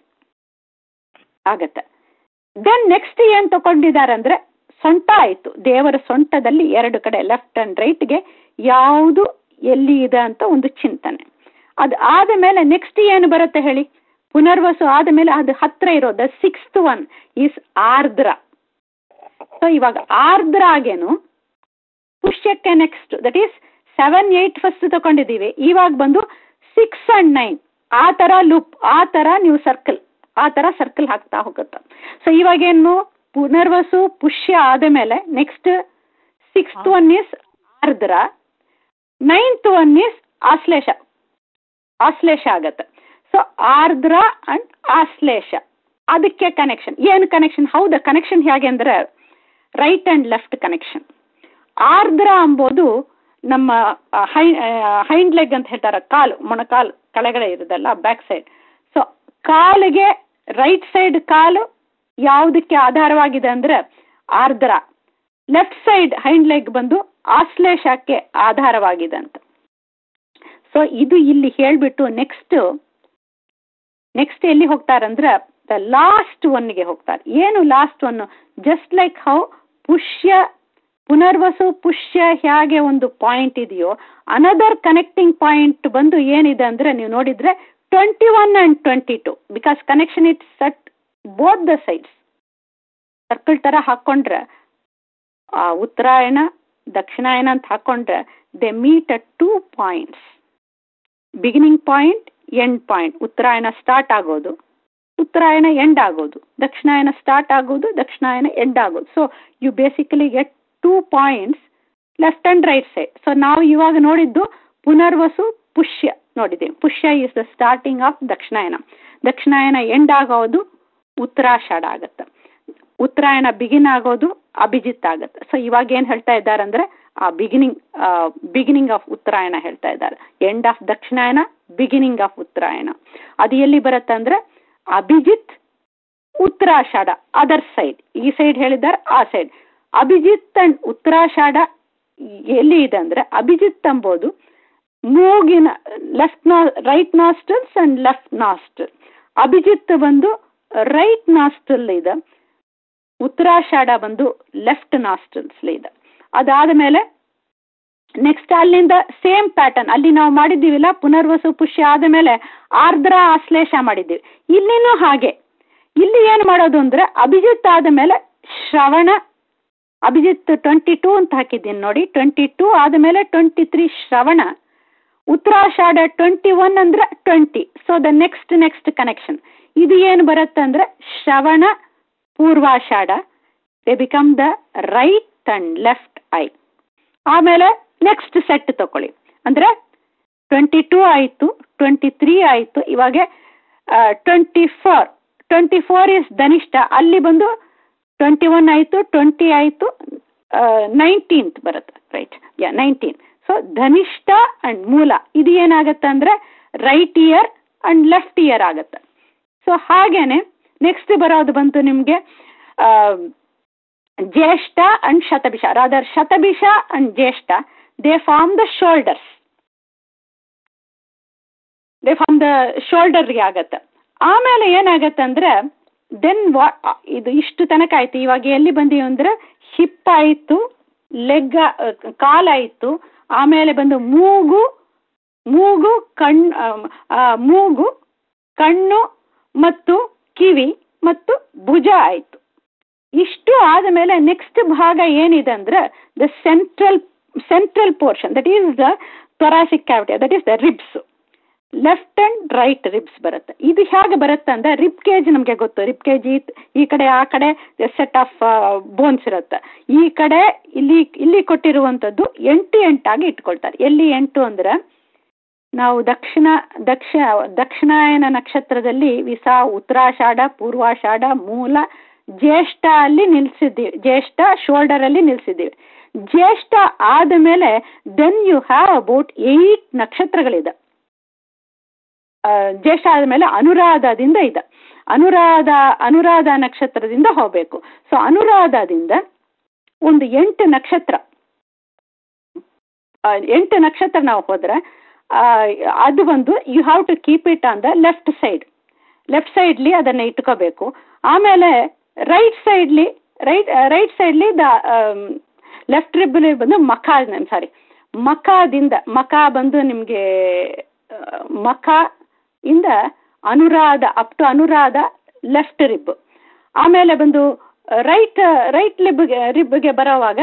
ಆಗತ್ತೆ ದೆನ್ ನೆಕ್ಸ್ಟ್ ಏನು ತಗೊಂಡಿದ್ದಾರೆ ಅಂದರೆ ಸೊಂಟ ಆಯಿತು ದೇವರ ಸೊಂಟದಲ್ಲಿ ಎರಡು ಕಡೆ ಲೆಫ್ಟ್ ಆ್ಯಂಡ್ ರೈಟ್ಗೆ ಯಾವುದು ಎಲ್ಲಿ ಇದೆ ಅಂತ ಒಂದು ಚಿಂತನೆ ಅದು ಆದ ಮೇಲೆ ನೆಕ್ಸ್ಟ್ ಏನು ಬರುತ್ತೆ ಹೇಳಿ ಪುನರ್ವಸು ಆದ ಮೇಲೆ ಅದು ಹತ್ರ ಇರೋದು sixth one is Ardra so ಇವಾಗ ಆರ್ದ್ರ ಆಗೇನು ಪುಷ್ಯಕ್ಕೆ next that is seven eight first ತಗೊಂಡಿದ್ದೀವಿ ಇವಾಗ ಬಂದು ಸಿಕ್ಸ್ ಅಂಡ್ ನೈನ್ ಆ ಥರ ಲೂಪ್ ಆ ಥರ ನೀವು ಸರ್ಕಲ್ ಆ ಥರ ಸರ್ಕಲ್ ಹಾಕ್ತಾ ಹೋಗುತ್ತೆ ಸೊ ಇವಾಗೇನು ಪುನರ್ವಸು ಪುಷ್ಯ ಆದ ಮೇಲೆ next sixth one is Ardra ninth one is Ashlesha Ashlesha ಆಗತ್ತೆ ಸೊ ಆರ್ದ್ರ ಅಂಡ್ ಆಶ್ಲೇಷ ಅದಕ್ಕೆ ಕನೆಕ್ಷನ್ ಏನು ಕನೆಕ್ಷನ್ ಹೌದಾ ಕನೆಕ್ಷನ್ ಹೇಗೆ ಅಂದರೆ ರೈಟ್ ಆ್ಯಂಡ್ ಲೆಫ್ಟ್ ಕನೆಕ್ಷನ್ ಆರ್ದ್ರ ಅಂಬೋದು ನಮ್ಮ ಹೈ ಹೈಂಡ್ ಲೆಗ್ ಅಂತ ಹೇಳ್ತಾರೆ ಕಾಲು ಮೊಣಕಾಲು ಕೆಳಗಡೆ ಇರೋದಲ್ಲ ಬ್ಯಾಕ್ ಸೈಡ್ ಸೊ ಕಾಲಿಗೆ ರೈಟ್ ಸೈಡ್ ಕಾಲು ಯಾವುದಕ್ಕೆ ಆಧಾರವಾಗಿದೆ ಅಂದರೆ ಆರ್ದ್ರ ಲೆಫ್ಟ್ ಸೈಡ್ ಹೈಂಡ್ ಲೆಗ್ ಬಂದು ಆಶ್ಲೇಷಕ್ಕೆ ಆಧಾರವಾಗಿದೆ ಅಂತ ಸೊ ಇದು ಇಲ್ಲಿ ಹೇಳಿಬಿಟ್ಟು ನೆಕ್ಸ್ಟ್ ನೆಕ್ಸ್ಟ್ ಎಲ್ಲಿ ಹೋಗ್ತಾರಂದ್ರೆ ದ ಲಾಸ್ಟ್ ಒನ್ಗೆ ಹೋಗ್ತಾರೆ ಏನು last one just like how Pushya Punarvasu Pushya ಹೇಗೆ ಒಂದು ಪಾಯಿಂಟ್ ಇದೆಯೋ ಅನದರ್ ಕನೆಕ್ಟಿಂಗ್ ಪಾಯಿಂಟ್ ಬಂದು ಏನಿದೆ ಅಂದರೆ ನೀವು ನೋಡಿದರೆ twenty one and twenty two because connection it sat both the sides circle ಥರ ಹಾಕ್ಕೊಂಡ್ರೆ ಆ ಉತ್ತರಾಯಣ ದಕ್ಷಿಣಾಯನ ಅಂತ ಹಾಕ್ಕೊಂಡ್ರೆ they meet a two points beginning point end point Uttarayana start ಆಗೋದು ಉತ್ತರಾಯಣ ಎಂಡ್ ಆಗೋದು ದಕ್ಷಿಣಾಯನ ಸ್ಟಾರ್ಟ್ ಆಗೋದು ದಕ್ಷಿಣಾಯನ ಎಂಡ್ ಆಗೋದು so you basically get two points left and right side so ನಾವು ಇವಾಗ ನೋಡಿದ್ದು ಪುನರ್ವಸು ಪುಷ್ಯ ನೋಡಿದ್ದೀವಿ Pushya is the starting of Dakshinayana Dakshinayana end ಆಗೋದು ಉತ್ತರಾಷಾಢ ಆಗುತ್ತೆ ಉತ್ತರಾಯಣ ಬಿಗಿನ್ ಆಗೋದು ಅಭಿಜಿತ್ ಆಗುತ್ತೆ ಸೊ ಇವಾಗ ಏನು ಹೇಳ್ತಾ ಇದ್ದಾರೆ ಅಂದರೆ ಆ ಬಿಗಿನಿಂಗ್ ಬಿಗಿನಿಂಗ್ ಆಫ್ ಉತ್ತರಾಯಣ ಹೇಳ್ತಾ ಇದ್ದಾರೆ end of Dakshinayana beginning of Uttarayana ಅದು ಎಲ್ಲಿ ಬರುತ್ತೆ ಅಂದರೆ ಅಭಿಜಿತ್ ಉತ್ತರಾಷಾಢ ಅದರ್ ಸೈಡ್ ಈ ಸೈಡ್ ಹೇಳಿದ್ದಾರೆ ಆ ಸೈಡ್ ಅಭಿಜಿತ್ ಅಂಡ್ ಉತ್ತರಾಷಾಢ ಎಲ್ಲಿ ಇದೆ ಅಂದರೆ ಅಭಿಜಿತ್ ಎಂಬುದು ಮೂಗಿನ ಲೆಫ್ಟ್ ನಾ right nostrils and left nostril Abhijit ಬಂದು ರೈಟ್ ನಾಸ್ಟಲ್ ಇದೆ ಉತ್ತರಾಷಾಢ ಬಂದು ಲೆಫ್ಟ್ ನಾಸ್ಟಲ್ಸ್ ಇದೆ ಅದಾದ ಮೇಲೆ ನೆಕ್ಸ್ಟ್ ಅಲ್ಲಿಂದ ಸೇಮ್ ಪ್ಯಾಟರ್ನ್ ಅಲ್ಲಿ ನಾವು ಮಾಡಿದ್ದೀವಿಲ್ಲ ಪುನರ್ವಸು ಪುಷ್ಯ ಆದ ಮೇಲೆ ಆರ್ದ್ರ ಆಶ್ಲೇಷ ಮಾಡಿದ್ದೀವಿ ಇಲ್ಲಿನೂ ಹಾಗೆ ಇಲ್ಲಿ ಏನು ಮಾಡೋದು ಅಂದರೆ ಅಭಿಜಿತ್ ಆದ ಮೇಲೆ ಶ್ರವಣ ಅಭಿಜಿತ್ ಟ್ವೆಂಟಿ ಟೂ ಅಂತ ಹಾಕಿದ್ದೀನಿ ನೋಡಿ ಟ್ವೆಂಟಿ ಟೂ ಆದ ಮೇಲೆ twenty three Shravana Uttarashadha twenty one ಅಂದರೆ twenty so the next next connection ಇದು ಏನು ಬರುತ್ತೆ ಅಂದರೆ Shravana Purvashadha they become the right and left I ಆಮೇಲೆ ನೆಕ್ಸ್ಟ್ ಸೆಟ್ ತಗೊಳ್ಳಿ ಅಂದರೆ ಟ್ವೆಂಟಿ ಟೂ ಆಯಿತು ಟ್ವೆಂಟಿ ತ್ರೀ ಆಯಿತು ಇವಾಗ twenty four twenty four is Dhanishtha ಅಲ್ಲಿ ಬಂದು ಟ್ವೆಂಟಿ ಒನ್ ಆಯಿತು ಟ್ವೆಂಟಿ ಆಯಿತು ನೈನ್ಟೀನ್ತ್ ಬರುತ್ತೆ right ya nineteen so Dhanishtha and Mula ಇದು ಏನಾಗುತ್ತೆ ಅಂದರೆ right ear and left ear ಆಗುತ್ತೆ ಸೊ ಹಾಗೇನೆ ನೆಕ್ಸ್ಟ್ ಬರೋದು ಬಂತು ನಿಮಗೆ Jyeshtha and Shatabhisha rather Shatabhisha and Jyeshtha they form the shoulders they form the ಶೋಲ್ಡರ್ಗೆ ಆಗತ್ತೆ ಆಮೇಲೆ ಏನಾಗತ್ತೆ ಅಂದರೆ ದೆನ್ ವಾ ಇದು ಇಷ್ಟು ತನಕ ಆಯಿತು ಇವಾಗ ಎಲ್ಲಿ ಬಂದೀವಿ ಅಂದರೆ ಹಿಪ್ ಆಯಿತು ಲೆಗ್ ಕಾಲಾಯಿತು ಆಮೇಲೆ ಬಂದು ಮೂಗು ಮೂಗು ಕಣ್ಣು ಮೂಗು ಕಣ್ಣು ಮತ್ತು ಕಿವಿ ಮತ್ತು ಭುಜ ಆಯಿತು ಇಷ್ಟು ಆದ ಮೇಲೆ ನೆಕ್ಸ್ಟ್ ಭಾಗ ಏನಿದೆ ಅಂದರೆ the central central portion that is the thoracic cavity that is the ribs left and right ribs ಬರುತ್ತೆ ಇದು ಹೇಗೆ ಬರುತ್ತೆ ಅಂದರೆ ರಿಬ್ ಕೇಜ್ ನಮಗೆ ಗೊತ್ತು ರಿಬ್ ಕೇಜ್ ಈ ಈ ಕಡೆ ಆ ಕಡೆ ಸೆಟ್ ಆಫ್ ಬೋನ್ಸ್ ಇರುತ್ತೆ ಈ ಕಡೆ ಇಲ್ಲಿ ಇಲ್ಲಿ ಕೊಟ್ಟಿರುವಂಥದ್ದು ಎಂಟು ಎಂಟಾಗಿ ಇಟ್ಕೊಳ್ತಾರೆ ಎಲ್ಲಿ ಎಂಟು ಅಂದರೆ ನಾವು ದಕ್ಷಿಣ ದಕ್ಷ ದಕ್ಷಿಣಾಯನ ನಕ್ಷತ್ರದಲ್ಲಿ ವಿಸ ಉತ್ತರಾಷಾಢ ಪೂರ್ವಾಷಾಢ ಮೂಲ ಜ್ಯೇಷ್ಠ ಅಲ್ಲಿ ನಿಲ್ಲಿಸಿದ್ದೀವಿ ಜ್ಯೇಷ್ಠ ಶೋಲ್ಡರಲ್ಲಿ ನಿಲ್ಲಿಸಿದ್ದೀವಿ ಜ್ಯೇಷ್ಠ ಆದ ಮೇಲೆ then you have about eight ನಕ್ಷತ್ರಗಳಿದೆ ಜ್ಯೇಷ್ಠ ಆದಮೇಲೆ ಅನುರಾಧದಿಂದ ಇದೆ ಅನುರಾಧ ಅನುರಾಧ ನಕ್ಷತ್ರದಿಂದ ಹೋಗಬೇಕು ಸೊ ಅನುರಾಧದಿಂದ ಒಂದು ಎಂಟು ನಕ್ಷತ್ರ ಎಂಟು ನಕ್ಷತ್ರ ನಾವು ಹೋದರೆ ಅದು ಬಂದು you have to keep it on the left side left ಸೈಡ್ಲಿ ಅದನ್ನು ಇಟ್ಕೋಬೇಕು ಆಮೇಲೆ ರೈಟ್ ಸೈಡ್ಲಿ ರೈಟ್ ರೈಟ್ ಸೈಡ್ಲಿ ದ ಲೆಫ್ಟ್ ರಿಬ್ಬಲ್ಲಿ ಬಂದು ಮಖ ಸಾರಿ ಮಖದಿಂದ ಮಖ ಬಂದು ನಿಮಗೆ ಮಖ ಇಂದ Anuradha up to Anuradha left rib ಆಮೇಲೆ ಬಂದು ರೈಟ್ ರೈಟ್ ಲಿಬ್ಗೆ ರಿಬ್ಗೆ ಬರೋವಾಗ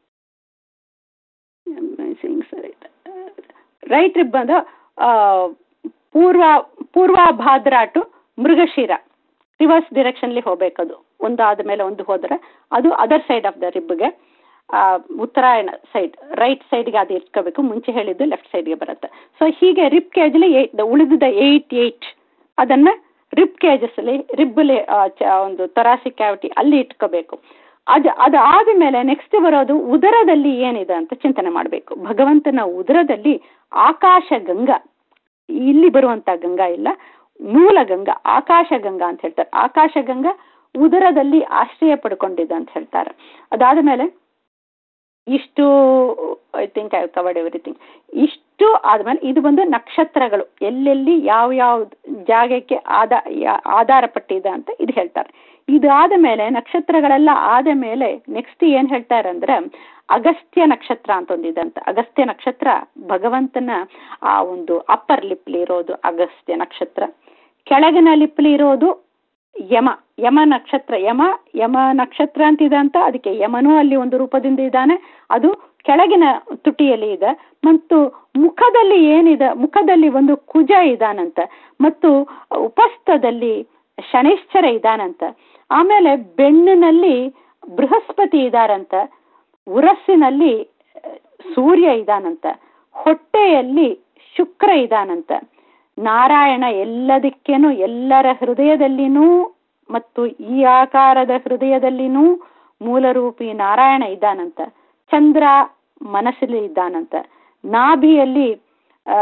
ರೈಟ್ ರಿಬ್ ಬಂದು ಪೂರ್ವ ಪೂರ್ವಭಾದ್ರ ಟು ಮೃಗಶಿರ ರಿವರ್ಸ್ ಡಿರೆಕ್ಷನ್ಲಿ ಹೋಗ್ಬೇಕದು ಒಂದು ಆದ ಮೇಲೆ ಒಂದು ಹೋದರೆ ಅದು ಅದರ್ ಸೈಡ್ ಆಫ್ ದ ರಿಬ್ಗೆ ಉತ್ತರಾಯಣ ಸೈಡ್ ರೈಟ್ ಸೈಡ್ಗೆ ಅದು ಇಟ್ಕೋಬೇಕು ಮುಂಚೆ ಹೇಳಿದ್ದು ಲೆಫ್ಟ್ ಸೈಡ್ಗೆ ಬರುತ್ತೆ ಸೊ ಹೀಗೆ ರಿಬ್ ಕೇಜಲ್ಲಿ ಏಯ್ಟ್ ಉಳಿದಿದ್ದ ಏಯ್ಟ್ ಏಯ್ಟ್ ಅದನ್ನು ರಿಬ್ ಕೇಜಸ್ಸಲ್ಲಿ ರಿಬ್ಬಲ್ಲಿ ಒಂದು ತೊರಾಸಿಕ್ ಕ್ಯಾವಿಟಿ ಅಲ್ಲಿ ಇಟ್ಕೋಬೇಕು ಅದು ಅದು ಆದಮೇಲೆ ನೆಕ್ಸ್ಟ್ ಬರೋದು ಉದರದಲ್ಲಿ ಏನಿದೆ ಅಂತ ಚಿಂತನೆ ಮಾಡಬೇಕು ಭಗವಂತನ ಉದರದಲ್ಲಿ ಆಕಾಶ ಗಂಗಾ ಇಲ್ಲಿ ಬರುವಂಥ ಗಂಗಾ ಇಲ್ಲ ಮೂಲ ಗಂಗಾ ಆಕಾಶ ಗಂಗಾ ಅಂತ ಹೇಳ್ತಾರೆ ಆಕಾಶ ಗಂಗಾ ಉದರದಲ್ಲಿ ಆಶ್ರಯ ಪಡ್ಕೊಂಡಿದೆ ಅಂತ ಹೇಳ್ತಾರೆ ಅದಾದ ಮೇಲೆ ಇಷ್ಟು I think I covered everything ಇಷ್ಟು ಆದಮೇಲೆ ಇದು ಬಂದು ನಕ್ಷತ್ರಗಳು ಎಲ್ಲೆಲ್ಲಿ ಯಾವ ಯಾವ ಜಾಗಕ್ಕೆ ಆದ ಆಧಾರ ಪಟ್ಟಿದೆ ಅಂತ ಇದು ಹೇಳ್ತಾರೆ ಇದಾದ ಮೇಲೆ ನಕ್ಷತ್ರಗಳೆಲ್ಲ ಆದ ಮೇಲೆ ನೆಕ್ಸ್ಟ್ ಏನು ಹೇಳ್ತಾರೆ ಅಂದರೆ ಅಗಸ್ತ್ಯ ನಕ್ಷತ್ರ ಅಂತ ಒಂದಿದೆ ಅಂತ ಅಗಸ್ತ್ಯ ನಕ್ಷತ್ರ ಭಗವಂತನ ಆ ಒಂದು ಅಪ್ಪರ್ ಲಿಪ್ಲಿ ಇರೋದು ಅಗಸ್ತ್ಯ ನಕ್ಷತ್ರ ಕೆಳಗಿನ ಲಿಪ್ಲಿ ಇರೋದು ಯಮ ಯಮ ನಕ್ಷತ್ರ ಯಮ ಯಮ ನಕ್ಷತ್ರ ಅಂತಿದೆ ಅಂತ ಅದಕ್ಕೆ ಯಮನೂ ಅಲ್ಲಿ ಒಂದು ರೂಪದಿಂದ ಇದ್ದಾನೆ ಅದು ಕೆಳಗಿನ ತುಟಿಯಲ್ಲಿ ಇದೆ ಮತ್ತು ಮುಖದಲ್ಲಿ ಏನಿದೆ ಮುಖದಲ್ಲಿ ಒಂದು ಕುಜ ಇದಾನಂತ ಮತ್ತು ಉಪಸ್ಥದಲ್ಲಿ ಶನೈಶ್ಚರ ಇದಾನಂತ ಆಮೇಲೆ ಬೆಣ್ಣಿನಲ್ಲಿ ಬೃಹಸ್ಪತಿ ಇದಾರಂತ ಉರಸ್ಸಿನಲ್ಲಿ ಸೂರ್ಯ ಇದಾನಂತ ಹೊಟ್ಟೆಯಲ್ಲಿ ಶುಕ್ರ ಇದಾನಂತ ನಾರಾಯಣ ಎಲ್ಲದಕ್ಕೇನು ಎಲ್ಲರ ಹೃದಯದಲ್ಲಿನೂ ಮತ್ತು ಈ ಆಕಾರದ ಹೃದಯದಲ್ಲಿನೂ ಮೂಲರೂಪಿ ನಾರಾಯಣ ಇದ್ದಾನಂತ ಚಂದ್ರ ಮನಸ್ಸಲ್ಲಿ ಇದ್ದಾನಂತ ನಾಭಿಯಲ್ಲಿ ಆ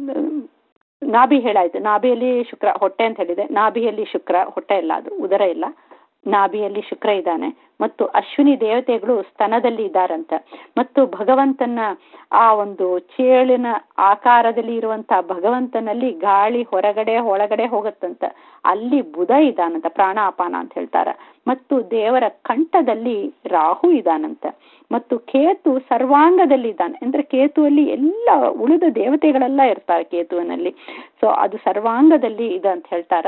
ನಾಭಿ ಹೇಳಾಯ್ತು ನಾಭಿಯಲ್ಲಿ ಶುಕ್ರ ಹೊಟ್ಟೆ ಅಂತ ಹೇಳಿದೆ ನಾಭಿಯಲ್ಲಿ ಶುಕ್ರ ಹೊಟ್ಟೆ ಇಲ್ಲ ಅದು ಉದರ ಇಲ್ಲ ನಾಭಿಯಲ್ಲಿ ಶುಕ್ರ ಇದ್ದಾನೆ ಮತ್ತು ಅಶ್ವಿನಿ ದೇವತೆಗಳು ಸ್ತನದಲ್ಲಿ ಇದ್ದಾರಂತ ಮತ್ತು ಭಗವಂತನ ಆ ಒಂದು ಚೇಳಿನ ಆಕಾರದಲ್ಲಿ ಇರುವಂತಹ ಭಗವಂತನಲ್ಲಿ ಗಾಳಿ ಹೊರಗಡೆ ಒಳಗಡೆ ಹೋಗುತ್ತಂತ ಅಲ್ಲಿ ಬುಧ ಇದಾನಂತ ಪ್ರಾಣ ಅಪಾನ ಅಂತ ಹೇಳ್ತಾರ ಮತ್ತು ದೇವರ ಕಂಠದಲ್ಲಿ ರಾಹು ಇದಾನಂತ ಮತ್ತು ಕೇತು ಸರ್ವಾಂಗದಲ್ಲಿ ಇದ್ದಾನೆ ಅಂದ್ರೆ ಕೇತುವಲ್ಲಿ ಎಲ್ಲ ಉಳಿದ ದೇವತೆಗಳೆಲ್ಲ ಇರ್ತಾರೆ ಕೇತುವಿನಲ್ಲಿ ಸೊ ಅದು ಸರ್ವಾಂಗದಲ್ಲಿ ಇದೆ ಅಂತ ಹೇಳ್ತಾರ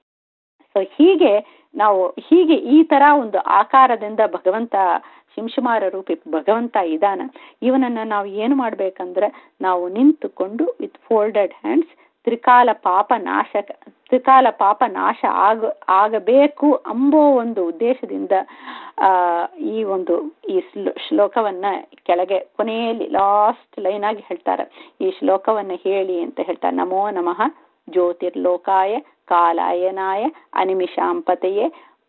ಸೊ ಹೀಗೆ ನಾವು ಹೀಗೆ ಈ ತರ ಒಂದು ಆಕಾರದಿಂದ ಭಗವಂತ ಶಿಂಶುಮಾರ ರೂಪಿ ಭಗವಂತ ಇದಾನ ಇವನನ್ನ ನಾವು ಏನು ಮಾಡ್ಬೇಕಂದ್ರೆ ನಾವು ನಿಂತುಕೊಂಡು ವಿತ್ ಫೋಲ್ಡೆಡ್ ಹ್ಯಾಂಡ್ಸ್ ತ್ರಿಕಾಲ ಪಾಪ ನಾಶ ತ್ರಿಕಾಲ ಪಾಪ ನಾಶ ಆಗ ಆಗಬೇಕು ಅಂಬೋ ಒಂದು ಉದ್ದೇಶದಿಂದ ಆ ಈ ಒಂದು ಈ ಶ್ಲೋಕವನ್ನ ಕೆಳಗೆ ಕೊನೆಯಲ್ಲಿ ಲಾಸ್ಟ್ ಲೈನ್ ಆಗಿ ಹೇಳ್ತಾರೆ ಈ ಶ್ಲೋಕವನ್ನ ಹೇಳಿ ಅಂತ ಹೇಳ್ತಾರೆ ನಮೋ ನಮಃ ಜ್ಯೋತಿರ್ಲೋಕಾಯ ಕಾಲಾಯನಾಯ ಅನಿಮಿಷಾಂಪತೆಯೇ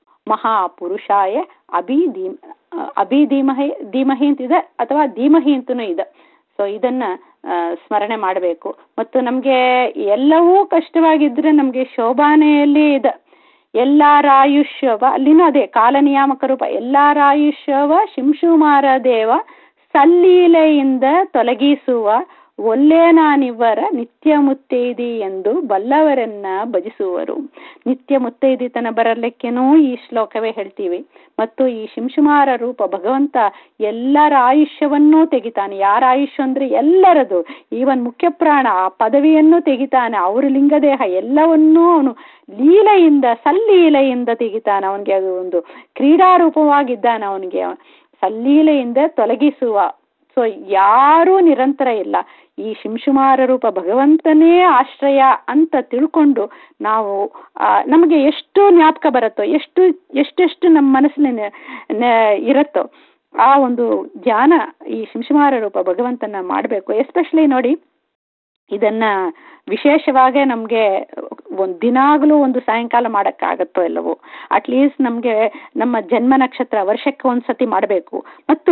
ಮಹಾಪುರುಷಾಯ ಅಭಿ ಧೀಮ್ ಅಭಿ ಧೀಮಹಿ ಧೀಮಹಿ ಅಂತಿದೆ ಅಥವಾ ಧೀಮಹಿ ಅಂತನೂ ಇದೆ ಸೊ ಇದನ್ನ ಸ್ಮರಣೆ ಮಾಡಬೇಕು ಮತ್ತು ನಮಗೆ ಎಲ್ಲವೂ ಕಷ್ಟವಾಗಿದ್ರೆ ನಮಗೆ ಶೋಭಾನೆಯಲ್ಲಿ ಇದೆ ಎಲ್ಲಾರಾಯುಷ್ಯವ ಅಲ್ಲಿನೂ ಅದೇ ಕಾಲ ನಿಯಾಮಕ ರೂಪ ಎಲ್ಲಾರಾಯುಷ್ಯವ ಶಿಂಶುಮಾರ ದೇವ ಸಲ್ಲೀಲೆಯಿಂದ ತೊಲಗಿಸುವ ಒಲ್ಲೇನಾನಿವರ ನಿತ್ಯ ಮುತ್ತೈದಿ ಎಂದು ಬಲ್ಲವರನ್ನ ಭಜಿಸುವರು ನಿತ್ಯ ಮುತ್ತೈದಿತನ ಬರಲಿಕ್ಕೇನೂ ಈ ಶ್ಲೋಕವೇ ಹೇಳ್ತೀವಿ ಮತ್ತು ಈ ಶಿಂಶುಮಾರ ರೂಪ ಭಗವಂತ ಎಲ್ಲರ ಆಯುಷ್ಯವನ್ನೂ ತೆಗಿತಾನೆ ಯಾರ ಆಯುಷ್ಯ ಅಂದ್ರೆ ಎಲ್ಲರದು ಈವನ್ ಮುಖ್ಯ ಪ್ರಾಣ ಆ ಪದವಿಯನ್ನು ತೆಗಿತಾನೆ ಅವ್ರ ಲಿಂಗದೇಹ ಎಲ್ಲವನ್ನೂ ಅವನು ಲೀಲೆಯಿಂದ ಸಲ್ಲೀಲೆಯಿಂದ ತೆಗಿತಾನೆ ಅವನಿಗೆ ಅದು ಒಂದು ಕ್ರೀಡಾರೂಪವಾಗಿದ್ದಾನೆ ಅವನಿಗೆ ಸಲ್ಲೀಲೆಯಿಂದ ತೊಲಗಿಸುವ ಸೊ ಯಾರೂ ನಿರಂತರ ಇಲ್ಲ ಈ ಶಿಂಶುಮಾರ ರೂಪ ಭಗವಂತನೇ ಆಶ್ರಯ ಅಂತ ತಿಳ್ಕೊಂಡು ನಾವು ನಮಗೆ ಎಷ್ಟು ಜ್ಞಾಪಕ ಬರುತ್ತೋ ಎಷ್ಟು ಎಷ್ಟೆಷ್ಟು ನಮ್ಮ ಮನಸ್ಸಿನ ಇರುತ್ತೋ ಆ ಒಂದು ಧ್ಯಾನ ಈ ಶಿಂಶುಮಾರ ರೂಪ ಭಗವಂತನ ಮಾಡಬೇಕು ಎಸ್ಪೆಷಲಿ ನೋಡಿ ಇದನ್ನ ವಿಶೇಷವಾಗಿ ನಮಗೆ ಒಂದು ದಿನಾಗಲೂ ಒಂದು ಸಾಯಂಕಾಲ ಮಾಡೋಕ್ಕಾಗತ್ತೋ ಎಲ್ಲವೋ ಅಟ್ಲೀಸ್ಟ್ ನಮಗೆ ನಮ್ಮ ಜನ್ಮ ನಕ್ಷತ್ರ ವರ್ಷಕ್ಕೆ ಒಂದ್ಸತಿ ಮಾಡಬೇಕು ಮತ್ತು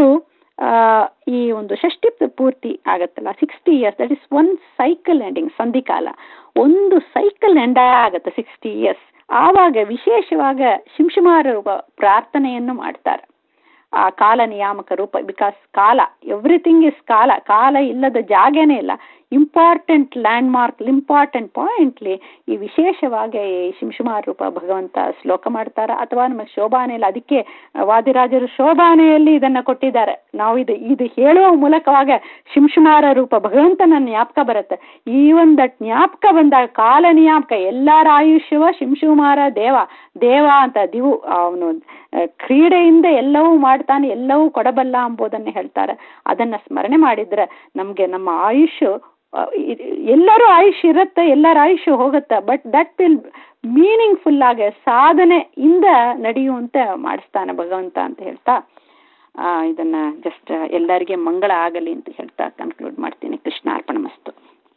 ಈ ಒಂದು ಷಷ್ಠಿ ಪೂರ್ತಿ ಆಗತ್ತಲ್ಲ sixty years that is one cycle ending ಸಂಧಿಕಾಲ ಒಂದು ಸೈಕಲ್ ಎಂಡ್ ಆಗತ್ತೆ ಸಿಕ್ಸ್ಟಿ ಇಯರ್ಸ್ ಆವಾಗ ವಿಶೇಷವಾಗ ಶಿಂಶುಮಾರ ರೂಪ ಪ್ರಾರ್ಥನೆಯನ್ನು ಮಾಡ್ತಾರೆ ಆ ಕಾಲ ನಿಯಾಮಕ ರೂಪ ಬಿಕಾಸ್ ಕಾಲ ಎವ್ರಿಥಿಂಗ್ ಇಸ್ ಕಾಲ ಕಾಲ ಇಲ್ಲದ ಜಾಗನೇ ಇಲ್ಲ ಇಂಪಾರ್ಟೆಂಟ್ ಲ್ಯಾಂಡ್ ಮಾರ್ಕ್ ಇಂಪಾರ್ಟೆಂಟ್ ಪಾಯಿಂಟ್ಲಿ ಈ ವಿಶೇಷವಾಗಿ ಶಿಂಶುಮಾರ ರೂಪ ಭಗವಂತ ಶ್ಲೋಕ ಮಾಡ್ತಾರ ಅಥವಾ ನಮ್ಮ ಶೋಭಾನೆಯಲ್ಲಿ ಅದಕ್ಕೆ ವಾದಿರಾಜರು ಶೋಭಾನೆಯಲ್ಲಿ ಇದನ್ನ ಕೊಟ್ಟಿದ್ದಾರೆ ನಾವು ಇದು ಇದು ಹೇಳುವ ಮೂಲಕವಾಗ ಶಿಂಶುಮಾರ ರೂಪ ಭಗವಂತನ ಜ್ಞಾಪಕ ಬರುತ್ತೆ ಈ ಒಂದು ಜ್ಞಾಪಕ ಬಂದಾಗ ಕಾಲ ಜ್ಞಾಪಕ ಎಲ್ಲರ ಆಯುಷ್ಯವ ಶಿಂಶುಮಾರ ದೇವ ದೇವ ಅಂತ ದಿವು ಅವನು ಕ್ರೀಡೆಯಿಂದ ಎಲ್ಲವೂ ಮಾಡ್ತಾನೆ ಎಲ್ಲವೂ ಕೊಡಬಲ್ಲ ಎಂಬುದನ್ನು ಹೇಳ್ತಾರೆ ಅದನ್ನ ಸ್ಮರಣೆ ಮಾಡಿದ್ರೆ ನಮಗೆ ನಮ್ಮ ಆಯುಷ್ಯ ಎಲ್ಲರೂ ಆಯುಷ್ಯ ಇರುತ್ತೆ ಎಲ್ಲರ ಆಯುಷ್ಯ ಹೋಗುತ್ತೆ ಬಟ್ ದಟ್ ವಿಲ್ ಮೀನಿಂಗ್ಫುಲ್ ಆಗಿ ಸಾಧನೆಯಿಂದ ನಡೆಯುವಂತೆ ಮಾಡಿಸ್ತಾನೆ ಭಗವಂತ ಅಂತ ಹೇಳ್ತಾ ಇದನ್ನ ಜಸ್ಟ್ ಎಲ್ಲರಿಗೆ ಮಂಗಳ ಆಗಲಿ ಅಂತ ಹೇಳ್ತಾ ಕನ್ಕ್ಲೂಡ್ ಮಾಡ್ತೀನಿ ಕೃಷ್ಣ ಅರ್ಪಣ ಮಸ್ತು